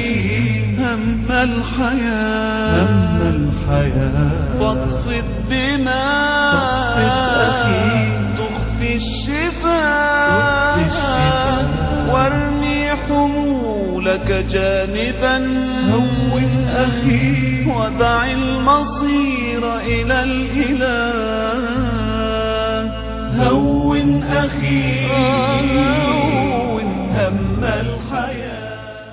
هم الحياة هم الحياة فاقصد بنا تخفي الشفاء وارمي حمولك جانبا هون أخي ودع المصير إلى الإله هون أخي هون هم الحياة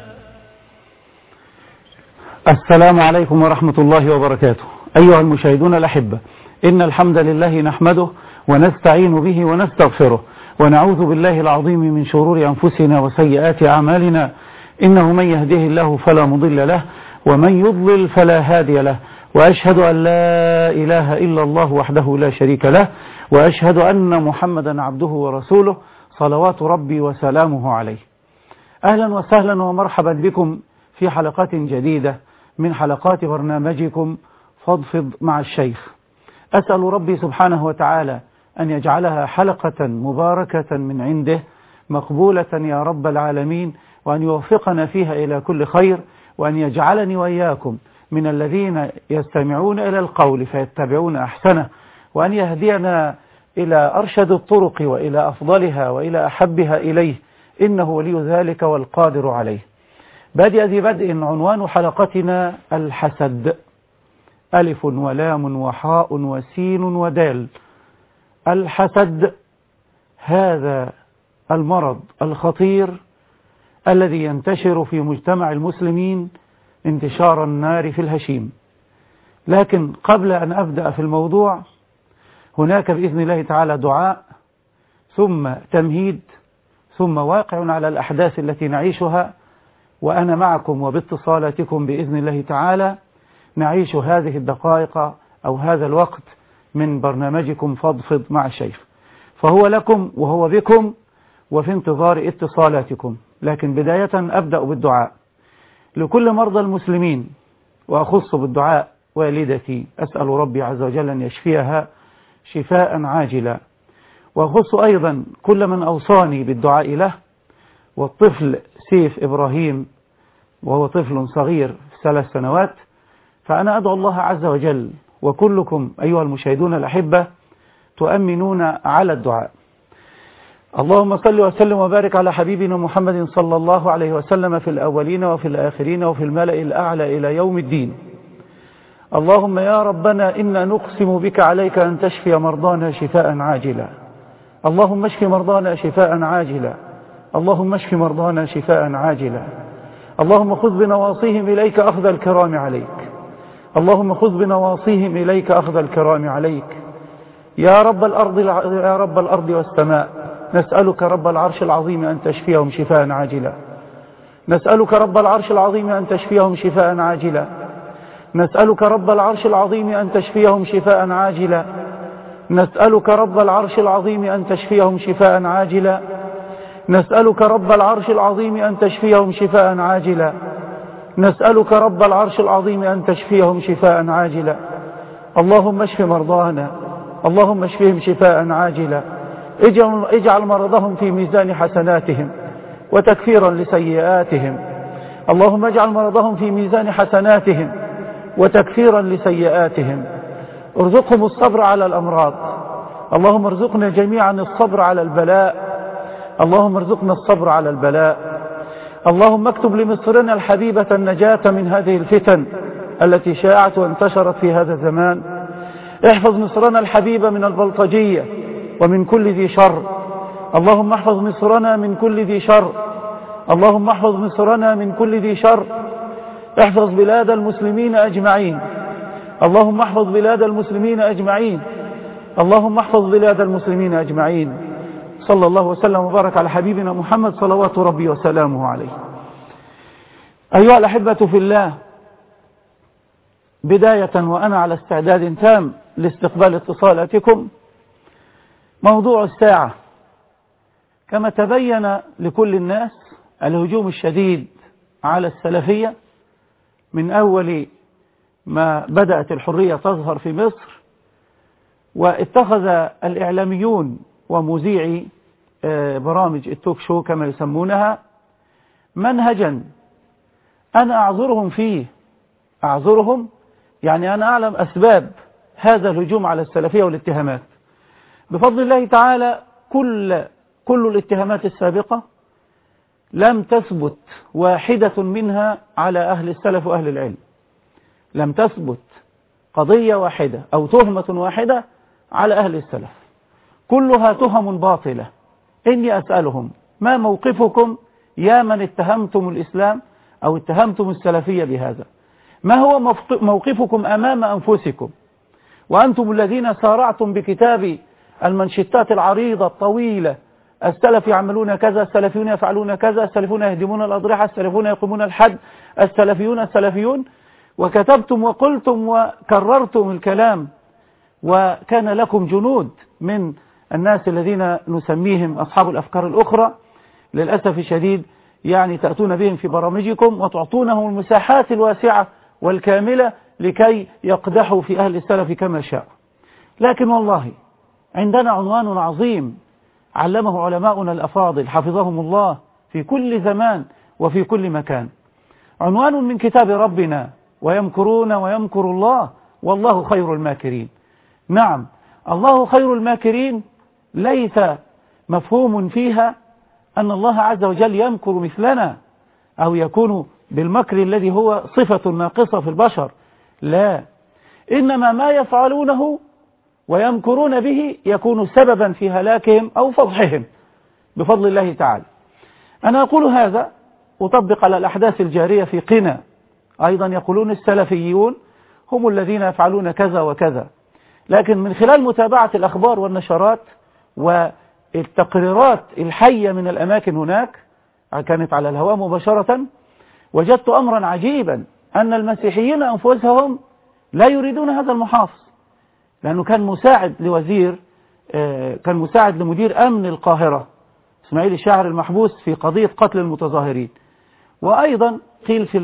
السلام عليكم ورحمة الله وبركاته أيها المشاهدون الأحبة إن الحمد لله نحمده ونستعين به ونستغفره ونعوذ بالله العظيم من شرور أنفسنا وسيئات أعمالنا إنه من يهده الله فلا مضل له ومن يضلل فلا هادي له وأشهد أن لا إله إلا الله وحده لا شريك له وأشهد أن محمدا عبده ورسوله صلوات ربي وسلامه عليه أهلا وسهلا ومرحبا بكم في حلقات جديدة من حلقات برنامجكم فضفض مع الشيخ أسأل ربي سبحانه وتعالى أن يجعلها حلقة مباركة من عنده مقبولة يا رب العالمين وأن يوفقنا فيها إلى كل خير وأن يجعلني وإياكم من الذين يستمعون إلى القول فيتبعون أحسنه وأن يهدينا إلى أرشد الطرق وإلى أفضلها وإلى أحبها إليه إنه ولي ذلك والقادر عليه بادئ ذي بدء عنوان حلقتنا الحسد ألف ولام وحاء وسين ودال الحسد هذا المرض الخطير الذي ينتشر في مجتمع المسلمين انتشار النار في الهشيم لكن قبل أن أبدأ في الموضوع هناك بإذن الله تعالى دعاء ثم تمهيد ثم واقع على الأحداث التي نعيشها وأنا معكم وباتصالاتكم بإذن الله تعالى نعيش هذه الدقائق أو هذا الوقت من برنامجكم فضفض مع الشيخ فهو لكم وهو بكم وفي انتظار اتصالاتكم لكن بداية أبدأ بالدعاء لكل مرضى المسلمين وأخص بالدعاء والدتي أسأل ربي عز وجل أن يشفيها شفاء عاجلا وأخص أيضا كل من أوصاني بالدعاء له والطفل سيف إبراهيم وهو طفل صغير ثلاث سنوات فأنا أدعو الله عز وجل وكلكم أيها المشاهدون الأحبة تؤمنون على الدعاء اللهم صل وسلم وبارك على حبيبنا محمد صلى الله عليه وسلم في الأولين وفي الآخرين وفي الملأ الأعلى إلى يوم الدين اللهم يا ربنا إنا نقسم بك عليك أن تشفي مرضانا شفاء عاجلا اللهم اشف مرضانا شفاء عاجلا اللهم اشف مرضانا شفاء عاجلا اللهم خذ بنواصيهم إليك أخذ الكرام عليك اللهم خذ بنواصيهم إليك أخذ الكرام عليك يا رب الأرض يا رب الأرض والسماء نسألك رب العرش العظيم أن تشفيهم شفاء عاجلا نسألك رب العرش العظيم أن تشفيهم شفاء عاجلا نسألك رب العرش العظيم أن تشفيهم شفاء عاجلا نسألك رب العرش العظيم أن تشفيهم شفاء عاجلا نسألك رب العرش العظيم أن تشفيهم شفاء عاجلا نسألك رب العرش العظيم أن تشفيهم شفاء عاجلا اللهم اشف مرضانا اللهم اشفهم شفاء عاجلا اجعل, اجعل مرضهم في ميزان حسناتهم وتكفيرا لسيئاتهم اللهم اجعل مرضهم في ميزان حسناتهم وتكفيرا لسيئاتهم ارزقهم الصبر على الأمراض اللهم ارزقنا جميعا الصبر على البلاء اللهم ارزقنا الصبر على البلاء اللهم اكتب لمصرنا الحبيبة النجاة من هذه الفتن التي شاعت وانتشرت في هذا الزمان احفظ مصرنا الحبيبة من البلطجية ومن كل ذي شر اللهم احفظ مصرنا من كل ذي شر اللهم احفظ مصرنا من كل ذي شر احفظ بلاد المسلمين أجمعين اللهم احفظ بلاد المسلمين أجمعين اللهم احفظ بلاد المسلمين أجمعين صلى الله وسلم وبارك على حبيبنا محمد صلوات ربي وسلامه عليه أيها الأحبة في الله بداية وأنا على استعداد تام لاستقبال اتصالاتكم موضوع الساعة كما تبين لكل الناس الهجوم الشديد على السلفية من أول ما بدأت الحرية تظهر في مصر واتخذ الإعلاميون ومذيعي برامج التوك شو كما يسمونها منهجا أنا أعذرهم فيه أعذرهم يعني أنا أعلم أسباب هذا الهجوم على السلفية والاتهامات بفضل الله تعالى كل كل الاتهامات السابقة لم تثبت واحدة منها على أهل السلف وأهل العلم لم تثبت قضية واحدة أو تهمة واحدة على أهل السلف كلها تهم باطلة إني أسألهم ما موقفكم يا من اتهمتم الإسلام أو اتهمتم السلفية بهذا ما هو موقفكم أمام أنفسكم وأنتم الذين سارعتم بكتاب المنشطات العريضة الطويلة السلف يعملون كذا السلفيون يفعلون كذا السلفيون يهدمون الأضرحة السلفيون يقومون الحد السلفيون السلفيون وكتبتم وقلتم وكررتم الكلام وكان لكم جنود من الناس الذين نسميهم أصحاب الأفكار الأخرى للأسف الشديد يعني تأتون بهم في برامجكم وتعطونهم المساحات الواسعة والكاملة لكي يقدحوا في أهل السلف كما شاء لكن والله عندنا عنوان عظيم علمه علماؤنا الأفاضل حفظهم الله في كل زمان وفي كل مكان عنوان من كتاب ربنا ويمكرون ويمكر الله والله خير الماكرين نعم الله خير الماكرين ليس مفهوم فيها أن الله عز وجل يمكر مثلنا أو يكون بالمكر الذي هو صفة ناقصة في البشر لا إنما ما يفعلونه ويمكرون به يكون سببا في هلاكهم أو فضحهم بفضل الله تعالى أنا أقول هذا أطبق على الأحداث الجارية في قنا أيضا يقولون السلفيون هم الذين يفعلون كذا وكذا لكن من خلال متابعة الأخبار والنشرات والتقريرات الحية من الأماكن هناك كانت على الهواء مباشرة وجدت أمرا عجيبا أن المسيحيين أنفسهم لا يريدون هذا المحافظ لأنه كان مساعد لوزير كان مساعد لمدير أمن القاهرة اسماعيل الشاعر المحبوس في قضية قتل المتظاهرين وأيضا قيل في,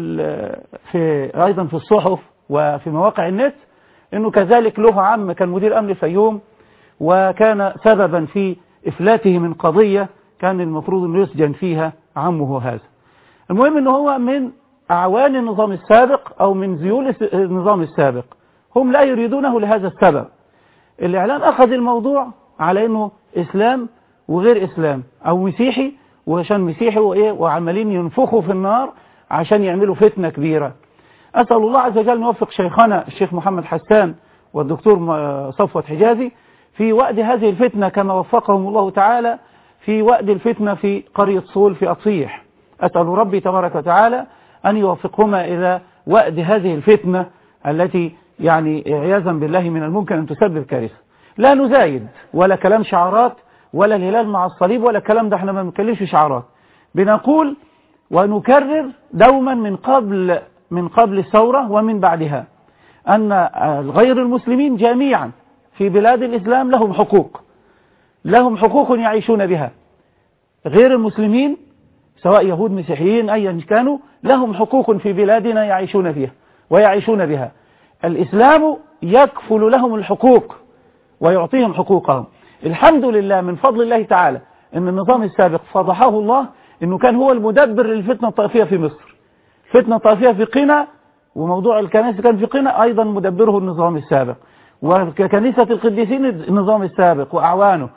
في أيضا في الصحف وفي مواقع النت أنه كذلك له عم كان مدير أمن الفيوم وكان سببا في إفلاته من قضية كان المفروض أنه يسجن فيها عمه هذا المهم أنه هو من أعوان النظام السابق أو من زيول النظام السابق هم لا يريدونه لهذا السبب الإعلام أخذ الموضوع على أنه إسلام وغير إسلام أو مسيحي وعشان مسيحي وإيه وعمالين ينفخوا في النار عشان يعملوا فتنة كبيرة أسأل الله عز وجل نوفق شيخنا الشيخ محمد حسان والدكتور صفوة حجازي في وقت هذه الفتنة كما وفقهم الله تعالى في وقت الفتنة في قرية صول في أطيح أسأل ربي تبارك وتعالى أن يوفقهما إلى وقت هذه الفتنة التي يعني عياذا بالله من الممكن أن تسبب كارثة لا نزايد ولا كلام شعارات ولا الهلال مع الصليب ولا الكلام ده احنا ما بنتكلمش شعارات بنقول ونكرر دوما من قبل من قبل الثورة ومن بعدها أن غير المسلمين جميعا في بلاد الإسلام لهم حقوق لهم حقوق يعيشون بها غير المسلمين سواء يهود مسيحيين أيا كانوا لهم حقوق في بلادنا يعيشون فيها ويعيشون بها الإسلام يكفل لهم الحقوق ويعطيهم حقوقهم الحمد لله من فضل الله تعالى أن النظام السابق فضحه الله أنه كان هو المدبر للفتنة الطائفية في مصر فتنة طائفية في قنا وموضوع الكنائس كان في قنا أيضا مدبره النظام السابق وكنيسة القديسين النظام السابق وأعوانه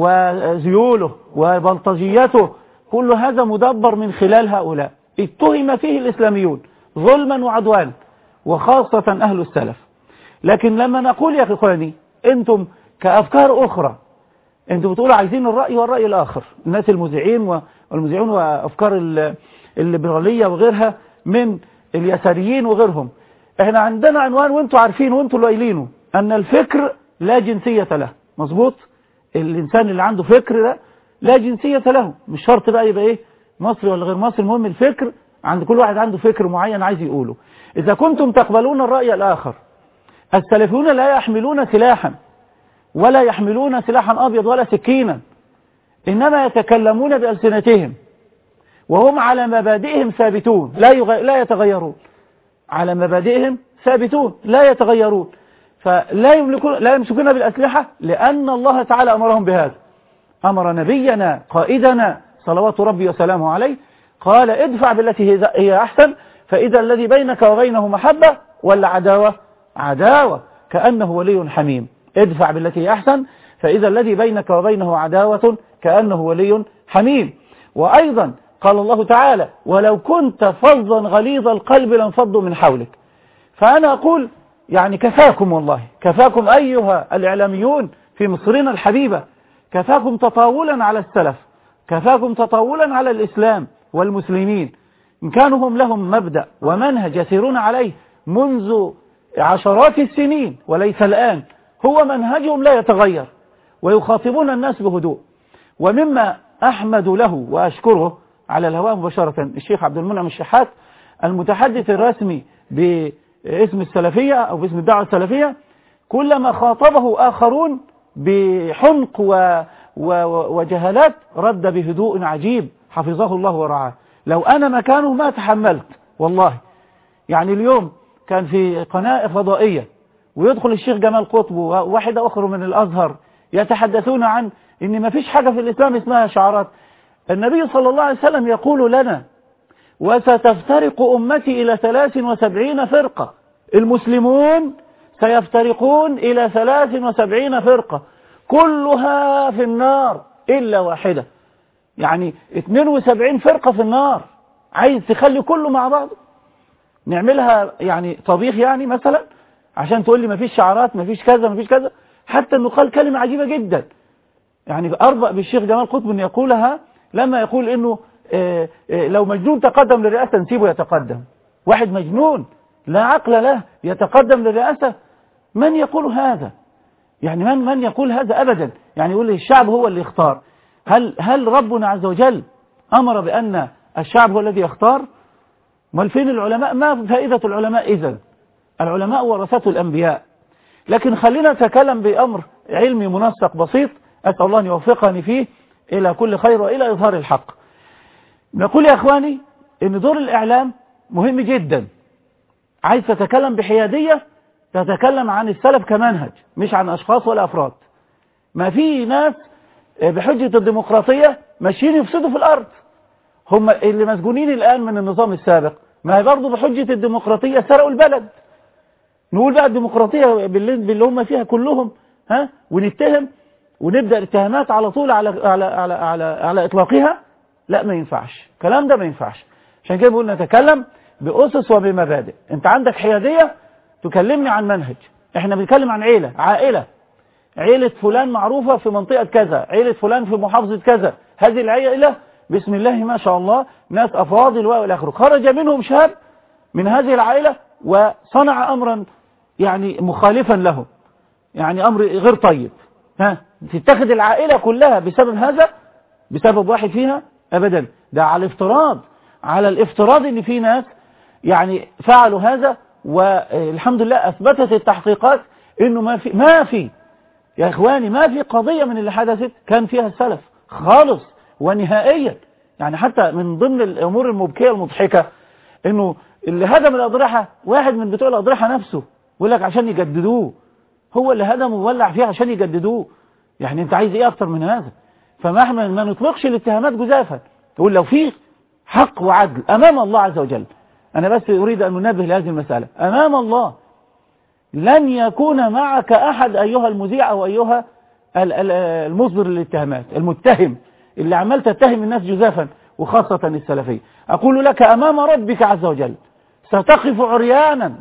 وزيوله وبلطجيته كل هذا مدبر من خلال هؤلاء اتهم فيه الإسلاميون ظلما وعدوانا وخاصة أهل السلف لكن لما نقول يا إخواني أنتم كأفكار أخرى أنتم بتقولوا عايزين الرأي والرأي الآخر الناس المذيعين والمذيعون وأفكار الليبرالية وغيرها من اليساريين وغيرهم احنا عندنا عنوان وانتوا عارفين وانتوا اللي قايلينه أن الفكر لا جنسية له مظبوط الإنسان اللي عنده فكر ده لا جنسية له مش شرط بقى يبقى إيه مصري ولا غير مصري المهم الفكر عند كل واحد عنده فكر معين عايز يقوله إذا كنتم تقبلون الرأي الآخر السلفيون لا يحملون سلاحا ولا يحملون سلاحا أبيض ولا سكينا إنما يتكلمون بألسنتهم وهم على مبادئهم ثابتون لا, يغ... لا يتغيرون على مبادئهم ثابتون لا يتغيرون فلا يملكون لا يمسكون بالأسلحة لأن الله تعالى أمرهم بهذا أمر نبينا قائدنا صلوات ربي وسلامه عليه قال ادفع بالتي هي أحسن فإذا الذي بينك وبينه محبة ولا عداوة عداوة كأنه ولي حميم ادفع بالتي هي أحسن فإذا الذي بينك وبينه عداوة كأنه ولي حميم وأيضا قال الله تعالى ولو كنت فظا غليظ القلب لانفضوا من حولك فأنا أقول يعني كفاكم والله كفاكم أيها الإعلاميون في مصرنا الحبيبة كفاكم تطاولا على السلف كفاكم تطاولا على الإسلام والمسلمين إن كانوا هم لهم مبدأ ومنهج يسيرون عليه منذ عشرات السنين وليس الآن هو منهجهم لا يتغير ويخاطبون الناس بهدوء ومما أحمد له وأشكره على الهواء مباشرة الشيخ عبد المنعم الشحات المتحدث الرسمي باسم السلفية أو باسم الدعوة السلفية كلما خاطبه آخرون بحمق و و وجهالات رد بهدوء عجيب حفظه الله ورعاه لو أنا مكانه ما تحملت والله يعني اليوم كان في قناة فضائية ويدخل الشيخ جمال قطب وواحد أخر من الأزهر يتحدثون عن إن ما فيش حاجة في الإسلام اسمها شعارات النبي صلى الله عليه وسلم يقول لنا وستفترق أمتي إلى 73 فرقة المسلمون سيفترقون إلى 73 فرقة كلها في النار إلا واحدة يعني 72 فرقة في النار عايز تخلي كله مع بعض نعملها يعني طبيخ يعني مثلا عشان تقول لي مفيش شعارات مفيش كذا مفيش كذا حتى انه قال كلمة عجيبة جدا يعني أربأ بالشيخ جمال قطب أن يقولها لما يقول انه آه آه لو مجنون تقدم للرئاسة نسيبه يتقدم واحد مجنون لا عقل له يتقدم للرئاسة من يقول هذا يعني من من يقول هذا أبدا يعني يقول الشعب هو اللي يختار هل هل ربنا عز وجل أمر بأن الشعب هو الذي يختار امال فين العلماء ما فائدة العلماء إذا العلماء ورثة الأنبياء لكن خلينا نتكلم بأمر علمي منسق بسيط أسأل الله أن يوفقني فيه إلى كل خير وإلى إظهار الحق نقول يا أخواني إن دور الإعلام مهم جدا عايز تتكلم بحيادية تتكلم عن السلف كمنهج مش عن أشخاص ولا أفراد ما في ناس بحجة الديمقراطية ماشيين يفسدوا في الأرض هم اللي مسجونين الآن من النظام السابق ما هي برضه بحجة الديمقراطية سرقوا البلد نقول بقى الديمقراطية باللي, باللي هم فيها كلهم ها ونتهم ونبدأ الاتهامات على طول على على على على, على إطلاقها لا ما ينفعش الكلام ده ما ينفعش عشان كده بقول نتكلم بأسس وبمبادئ انت عندك حيادية تكلمني عن منهج احنا بنتكلم عن عيلة عائلة عيلة فلان معروفة في منطقة كذا عيلة فلان في محافظة كذا هذه العيلة بسم الله ما شاء الله ناس أفاضل وإلى آخره خرج منهم شاب من هذه العائلة وصنع أمرا يعني مخالفا له يعني أمر غير طيب ها تتخذ العائلة كلها بسبب هذا بسبب واحد فيها أبدا ده على الافتراض على الافتراض ان في ناس يعني فعلوا هذا والحمد لله أثبتت التحقيقات انه ما في ما في يا اخواني ما في قضية من اللي حدثت كان فيها السلف خالص ونهائيا يعني حتى من ضمن الامور المبكية المضحكة انه اللي هدم الاضرحة واحد من بتوع الاضرحة نفسه يقول لك عشان يجددوه هو اللي هدم وولع فيه عشان يجددوه يعني انت عايز ايه اكتر من هذا فما احنا ما نطلقش الاتهامات جزافا تقول لو في حق وعدل امام الله عز وجل انا بس اريد ان ننبه لهذه المسألة امام الله لن يكون معك احد ايها المذيع او ايها المصدر للاتهامات المتهم اللي عمال تتهم الناس جزافا وخاصة السلفية اقول لك امام ربك عز وجل ستقف عريانا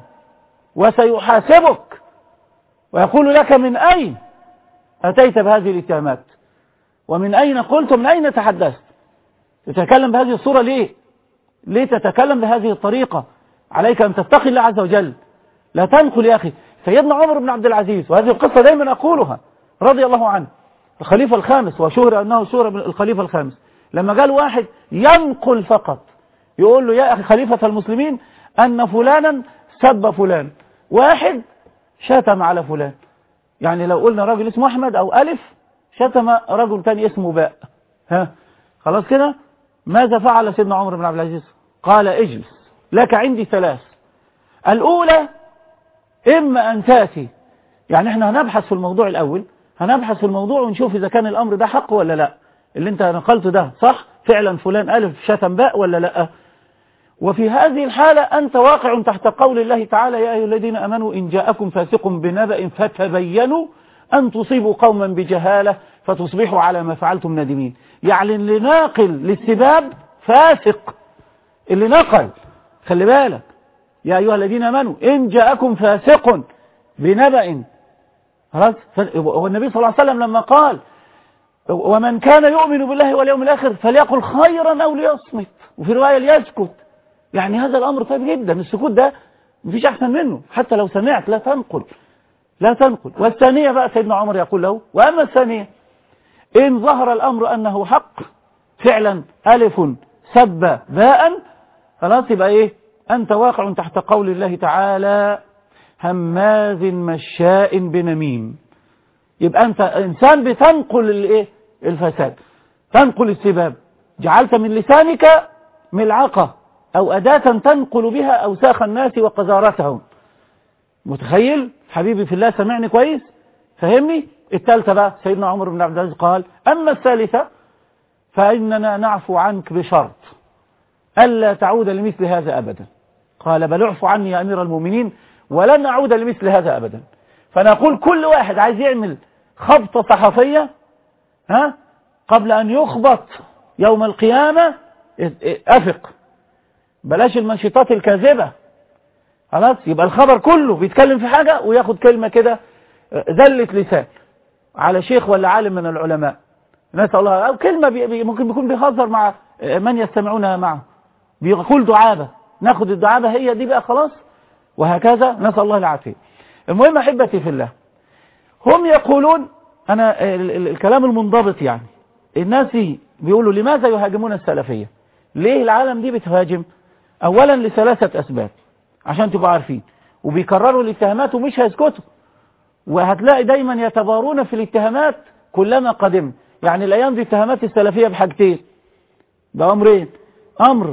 وسيحاسبك ويقول لك من اين اتيت بهذه الاتهامات ومن اين قلت من اين تحدثت تتكلم بهذه الصورة ليه ليه تتكلم بهذه الطريقة عليك أن تتقي الله عز وجل لا تنقل يا أخي سيدنا عمر بن عبد العزيز وهذه القصة دايما أقولها رضي الله عنه الخليفة الخامس وشهر أنه شهر الخليفة الخامس لما قال واحد ينقل فقط يقول له يا أخي خليفة المسلمين أن فلانا سب فلان واحد شتم على فلان يعني لو قلنا راجل اسمه أحمد أو ألف شتم رجل تاني اسمه باء ها خلاص كده ماذا فعل سيدنا عمر بن عبد العزيز قال اجلس لك عندي ثلاث الأولى إما أن تأتي يعني احنا هنبحث في الموضوع الأول هنبحث في الموضوع ونشوف إذا كان الأمر ده حق ولا لا اللي انت نقلته ده صح فعلا فلان ألف شتم باء ولا لا وفي هذه الحالة أنت واقع تحت قول الله تعالى يا أيها الذين أمنوا إن جاءكم فاسق بنبأ فتبينوا أن تصيبوا قوما بجهالة فتصبحوا على ما فعلتم نادمين يعني اللي ناقل للسباب فاسق اللي نقل خلي بالك يا أيها الذين أمنوا إن جاءكم فاسق بنبأ خلاص والنبي صلى الله عليه وسلم لما قال ومن كان يؤمن بالله واليوم الآخر فليقل خيرا أو ليصمت وفي رواية ليسكت يعني هذا الأمر طيب جدا السكوت ده مفيش أحسن منه حتى لو سمعت لا تنقل لا تنقل والثانية بقى سيدنا عمر يقول له وأما الثانية إن ظهر الأمر أنه حق فعلا ألف سب باء خلاص يبقى إيه أنت واقع تحت قول الله تعالى هماز مشاء بنميم يبقى أنت إنسان بتنقل الإيه الفساد تنقل السباب جعلت من لسانك ملعقة أو أداة تنقل بها أوساخ الناس وقذارتهم متخيل حبيبي في الله سمعني كويس فهمني الثالثة بقى سيدنا عمر بن عبد العزيز قال أما الثالثة فإننا نعفو عنك بشرط ألا تعود لمثل هذا أبدا قال بل اعفو عني يا أمير المؤمنين ولن أعود لمثل هذا أبدا فنقول كل واحد عايز يعمل خبطة صحفية ها قبل أن يخبط يوم القيامة أفق بلاش المنشطات الكاذبة خلاص يبقى الخبر كله بيتكلم في حاجة وياخد كلمة كده زلة لسان على شيخ ولا عالم من العلماء نسأل الله أو كلمة بي بي ممكن بيكون بيهزر مع من يستمعونها معه بيقول دعابة ناخد الدعابة هي دي بقى خلاص وهكذا نسأل الله العافية المهم أحبتي في الله هم يقولون أنا ال ال الكلام المنضبط يعني الناس بيقولوا لماذا يهاجمون السلفية ليه العالم دي بتهاجم أولا لثلاثة أسباب عشان تبقوا عارفين وبيكرروا الاتهامات ومش هيسكتوا وهتلاقي دايما يتبارون في الاتهامات كلما قدم يعني الأيام دي اتهامات السلفية بحاجتين بأمرين أمر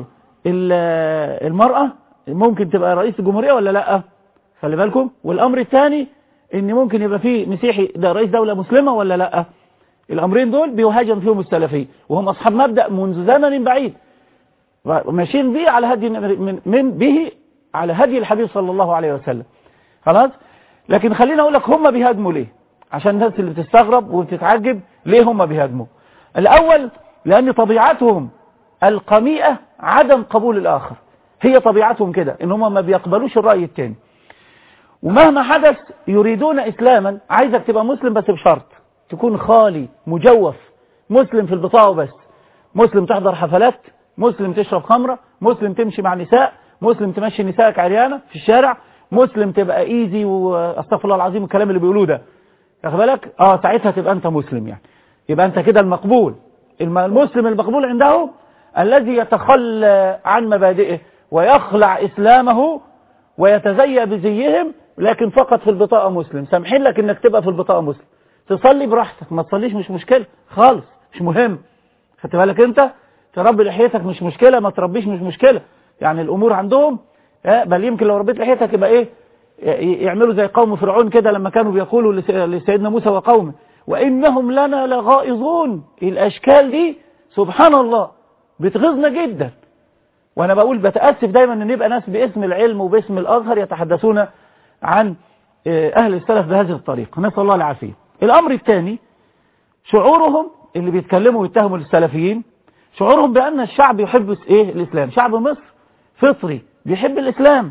المرأة ممكن تبقى رئيس الجمهورية ولا لأ خلي بالكم والأمر الثاني ان ممكن يبقى فيه مسيحي ده رئيس دولة مسلمة ولا لأ الأمرين دول بيهاجم فيهم السلفية وهم أصحاب مبدأ منذ زمن بعيد ماشيين به على هدي من, من به على هدي الحبيب صلى الله عليه وسلم خلاص لكن خلينا أقول لك هم بيهاجموا ليه عشان الناس اللي بتستغرب وبتتعجب ليه هم بيهاجموا الأول لأن طبيعتهم القميئة عدم قبول الآخر هي طبيعتهم كده إن هم ما بيقبلوش الرأي التاني ومهما حدث يريدون إسلاما عايزك تبقى مسلم بس بشرط تكون خالي مجوف مسلم في البطاقة وبس مسلم تحضر حفلات مسلم تشرب خمرة مسلم تمشي مع نساء مسلم تمشي نسائك عريانة في الشارع مسلم تبقى ايزي واستغفر الله العظيم الكلام اللي بيقولوه ده واخد بالك اه ساعتها تبقى انت مسلم يعني يبقى انت كده المقبول المسلم المقبول عنده الذي يتخلى عن مبادئه ويخلع اسلامه ويتزيى بزيهم لكن فقط في البطاقة مسلم سامحين لك انك تبقى في البطاقة مسلم تصلي براحتك ما تصليش مش مشكلة خالص مش مهم خدت بالك انت تربي لحيتك مش مشكلة ما تربيش مش مشكلة يعني الامور عندهم بل يمكن لو ربيت لحيتك يبقى ايه يعملوا زي قوم فرعون كده لما كانوا بيقولوا لسيدنا موسى وقومه وانهم لنا لغائظون الاشكال دي سبحان الله بتغيظنا جدا وانا بقول بتأسف دايما ان يبقى ناس باسم العلم وباسم الازهر يتحدثون عن اهل السلف بهذه الطريقة نسأل الله العافية الامر الثاني شعورهم اللي بيتكلموا ويتهموا السلفيين شعورهم بان الشعب يحب ايه الاسلام شعب مصر فطري بيحب الاسلام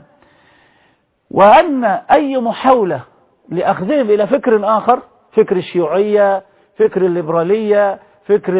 وان اي محاولة لاخذهم الى فكر اخر فكر الشيوعية فكر الليبرالية فكر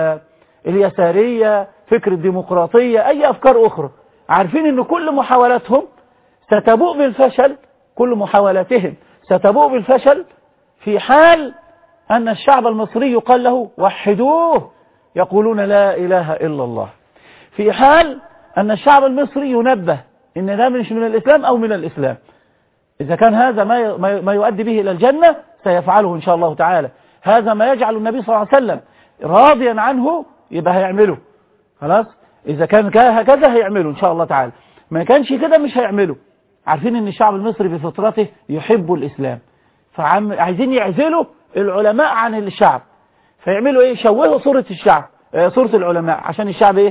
اليسارية فكر الديمقراطية اي افكار اخرى عارفين ان كل محاولاتهم ستبوء بالفشل كل محاولاتهم ستبوء بالفشل في حال أن الشعب المصري يقال له وحدوه يقولون لا إله إلا الله في حال أن الشعب المصري ينبه إن ده مش من الإسلام أو من الإسلام إذا كان هذا ما ما يؤدي به إلى الجنة سيفعله إن شاء الله تعالى هذا ما يجعل النبي صلى الله عليه وسلم راضيا عنه يبقى هيعمله خلاص إذا كان هكذا هيعمله إن شاء الله تعالى ما كانش كده مش هيعمله عارفين ان الشعب المصري بفطرته يحب الاسلام فعايزين يعزلوا العلماء عن الشعب فيعملوا ايه يشوهوا صورة الشعب اه صورة العلماء عشان الشعب ايه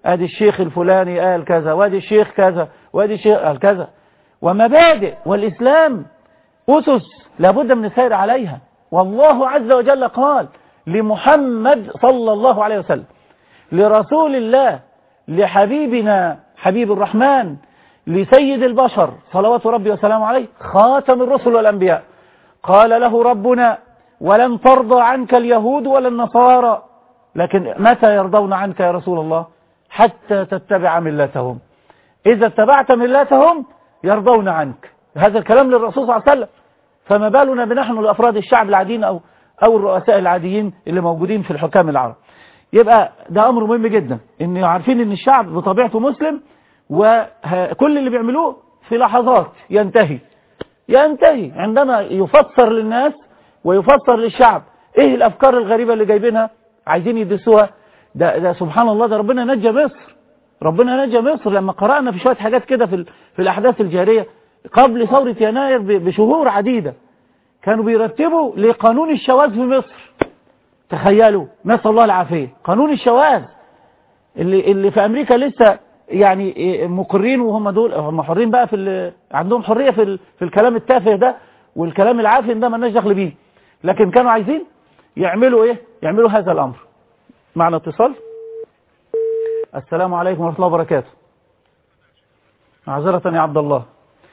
ادي الشيخ الفلاني قال كذا وادي الشيخ كذا وادي الشيخ قال كذا ومبادئ والإسلام أسس لابد من السير عليها والله عز وجل قال لمحمد صلى الله عليه وسلم لرسول الله لحبيبنا حبيب الرحمن لسيد البشر صلوات ربي وسلامه عليه خاتم الرسل والأنبياء قال له ربنا ولن ترضى عنك اليهود ولا النصارى لكن متى يرضون عنك يا رسول الله حتى تتبع ملتهم إذا اتبعت ملتهم يرضون عنك هذا الكلام للرسول صلى الله عليه وسلم فما بالنا بنحن لأفراد الشعب العاديين أو, أو الرؤساء العاديين اللي موجودين في الحكام العرب يبقى ده أمر مهم جدا إن عارفين إن الشعب بطبيعته مسلم وكل اللي بيعملوه في لحظات ينتهي ينتهي عندما يفسر للناس ويفسر للشعب ايه الافكار الغريبة اللي جايبينها عايزين يدسوها ده, ده سبحان الله ده ربنا نجى مصر ربنا نجى مصر لما قرأنا في شوية حاجات كده في, في الأحداث الجارية قبل ثورة يناير بشهور عديدة كانوا بيرتبوا لقانون الشواذ في مصر تخيلوا نسأل الله العافية قانون الشواذ اللي, اللي في أمريكا لسه يعني مقرين وهم دول هم حرين بقى في عندهم حرية في, في الكلام التافه ده والكلام العافي ده ما لناش دخل بيه لكن كانوا عايزين يعملوا ايه يعملوا هذا الامر معنا اتصال السلام عليكم ورحمة الله وبركاته معذرة يا عبد الله